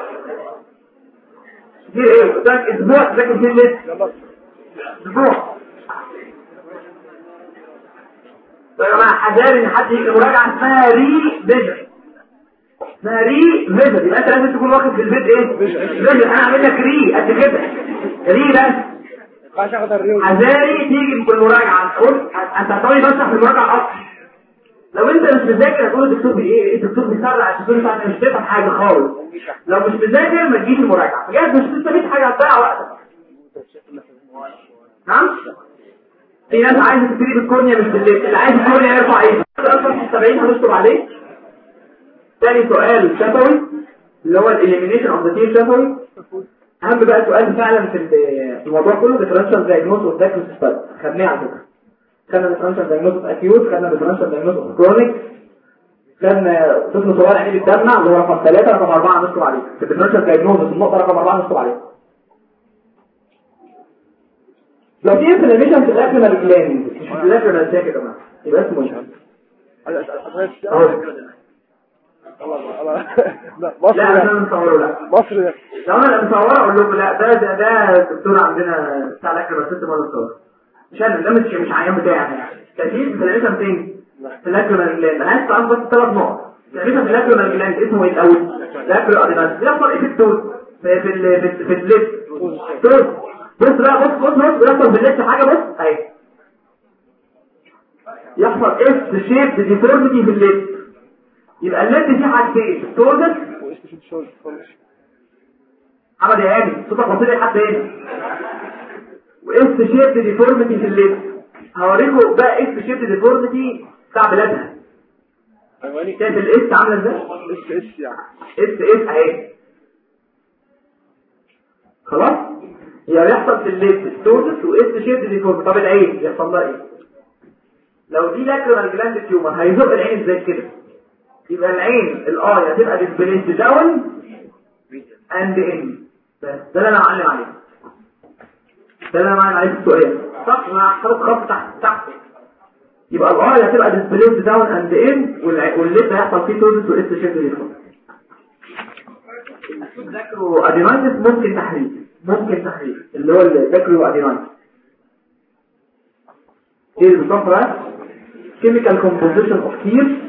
دي ايه قلت لك اسبوع تذاكر فيه الليل اسبوع يا جماعه حذاري ان حد يجي مراجعه اسمها ري فيجن اسمها ري فيجن يبقى انت لازم تكون واخد في البيت ايه فيجن انا اعمل لك ري قد كده ري بس حذاري تيجي بالمراجعه تقول انت هتقولي بس في المراجعه اكتر لو انت مش مذاكر هتقول الدكتور بي ايه الدكتور بيسرع الدكتور بتاعك مش تفهم حاجه خالص لو مش مذاكر ما تجيش المراجعه بجد مش تستفيد حاجه هتضيع وقتك نعم في ناس عايزه تبتدي بالكورنيا مش بالليل اللي عايز الكورنيا يرفع ايده اصلا 70 هنشطب عليه ثاني سؤال شفوي اللي هو الاليمينيشن اوف ذا تير شفوي اهم بقى سؤال فعلا في الموضوع كله ديفرنشال دايجنوز والدايجنوز ستادي خدناه على فكره خدنا ديفرنشال دايجنوز اوف اكيوت خدنا ديفرنشال دايجنوز اوف كرونيك خدنا طفل صغير عينيه بتدمع اللي هو رقم 3 رقم 4 نشطب عليه في الديفرنشال دايجنوز النقطه رقم 4 نشطب عليه لو في انفلاميشن في الاكل مالجلاند مش في الاكل مالجلاند يا جماعه يبقى اسمه ايه لا انا مصوره لا مصر لو انا مصوره اقول لكم لا ده ده ده الدكتور عندنا بتاع الاكل بس انت ما تصور مش انا ده مش مش عيان بتاعي تأثير انفلاميشن فين في الاكل مالجلاند انا عايز تعرف بس ثلاث نقط انفلاميشن في الاكل مالجلاند اسمه ايه الاول الاكل اديناس بيحصل ايه في التوت في في في, في الليف توت بص لا بص بص بص بيحصل بالليل حاجة بص اهي يحصل اس شيب ديفورميتي في الليل يبقى الليل فيه حاجتين توزن محمد يا هاني صوتك وصل لي حتى هنا واس شيب ديفورميتي في الليل هوريكم بقى اس شيب ديفورميتي بتاع بلادنا شايف الاس عامله ازاي اس اس يعني اس اس اهي خلاص يعني يحصل في الليل ستوزس واس شيب ديفورم طب العين يحصل لها ايه لو دي لاكريمال جلاند تيومر هيزق العين ازاي كده يبقى العين الاي هتبقى ديسبليسد داون اند ان بس ده اللي انا معلم عليه ده اللي انا معلم عليه في السؤال صح انا حاطط خط تحت تحت يبقى الاي هتبقى ديسبليسد داون اند ان والليد هيحصل فيه توزس واس شيب ديفورم ذاكرو ادينايتس ممكن تحريك ممكن تحريك اللي هو الذاكرو ادينايتس ايه بالظبط بقى chemical composition of tears